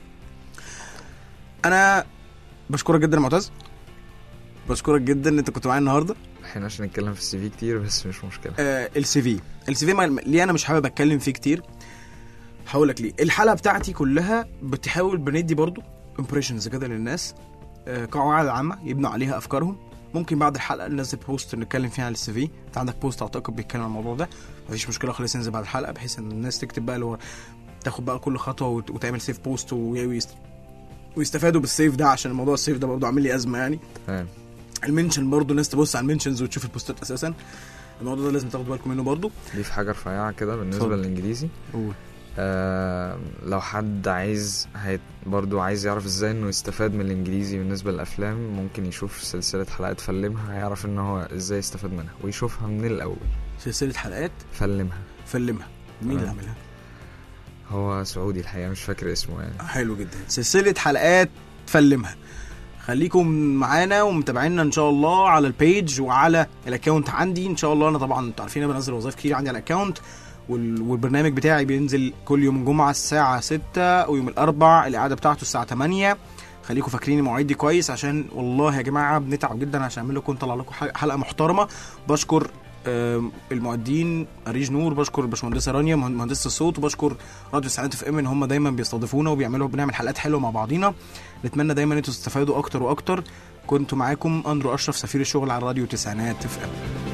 انا بشكرك جدا يا معتز بشكرك جدا ان انت كنت معايا النهارده احنا عشان نتكلم في السي في كتير بس مش مشكلة آه السي في السي في ما- ليه انا مش حابب اتكلم فيه كتير هقول لك ليه الحلقه بتاعتي كلها بتحاول بندي برضو امبريشنز كده للناس آه قواعد عامه يبنوا عليها افكارهم ممكن بعد الحلقه ننزل بوست نتكلم فيها عن السي في انت عندك بوست اعتقد بيتكلم عن الموضوع ده مفيش مشكله خالص ننزل بعد الحلقه بحيث ان الناس تكتب بقى اللي هو تاخد بقى كل خطوه وت- وتعمل سيف بوست ويست ويستفادوا بالسيف ده عشان الموضوع السيف ده برضه عامل لي ازمه يعني تمام المنشن برضه الناس تبص على المنشنز وتشوف البوستات اساسا الموضوع ده لازم تاخدوا بالكم منه برضه دي في حاجة رفيعة كده بالنسبة اتفضل. للإنجليزي آه لو حد عايز هيت برضو عايز يعرف ازاي انه يستفاد من الانجليزي بالنسبة للافلام ممكن يشوف سلسلة حلقات فلمها هيعرف ان هو ازاي يستفاد منها ويشوفها من الاول سلسله حلقات فلمها فلمها مين اللي تمام. عاملها هو سعودي الحقيقة مش فاكر اسمه يعني حلو جدا سلسله حلقات فلمها خليكم معانا ومتابعينا ان شاء الله على البيج وعلى الاكونت عندي ان شاء الله انا طبعا انتوا عارفين انا بنزل وظائف كتير عندي على الاكونت وال- والبرنامج بتاعي بينزل كل يوم جمعه الساعه 6 ويوم الاربع الاعاده بتاعته الساعه 8 خليكم فاكرين المواعيد دي كويس عشان والله يا جماعه بنتعب جدا عشان اعمل لكم نطلع لكم حلقة- حلقه محترمه بشكر آم، المؤدين اريج نور بشكر الباشمهندسه رانيا مهن- مهندسه الصوت وبشكر راديو سعادة اف ام ان هم دايما بيستضيفونا وبيعملوا بنعمل حلقات حلوه مع بعضينا نتمنى دايما انتوا تستفادوا اكتر واكتر كنت معاكم اندرو اشرف سفير الشغل على راديو تسعينات اف ام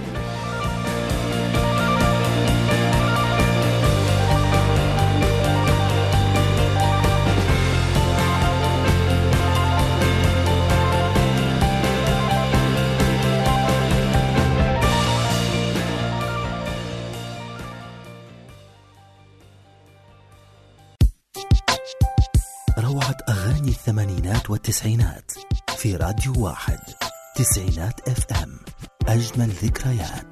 روعة أغاني الثمانينات والتسعينات في راديو واحد تسعينات اف ام أجمل ذكريات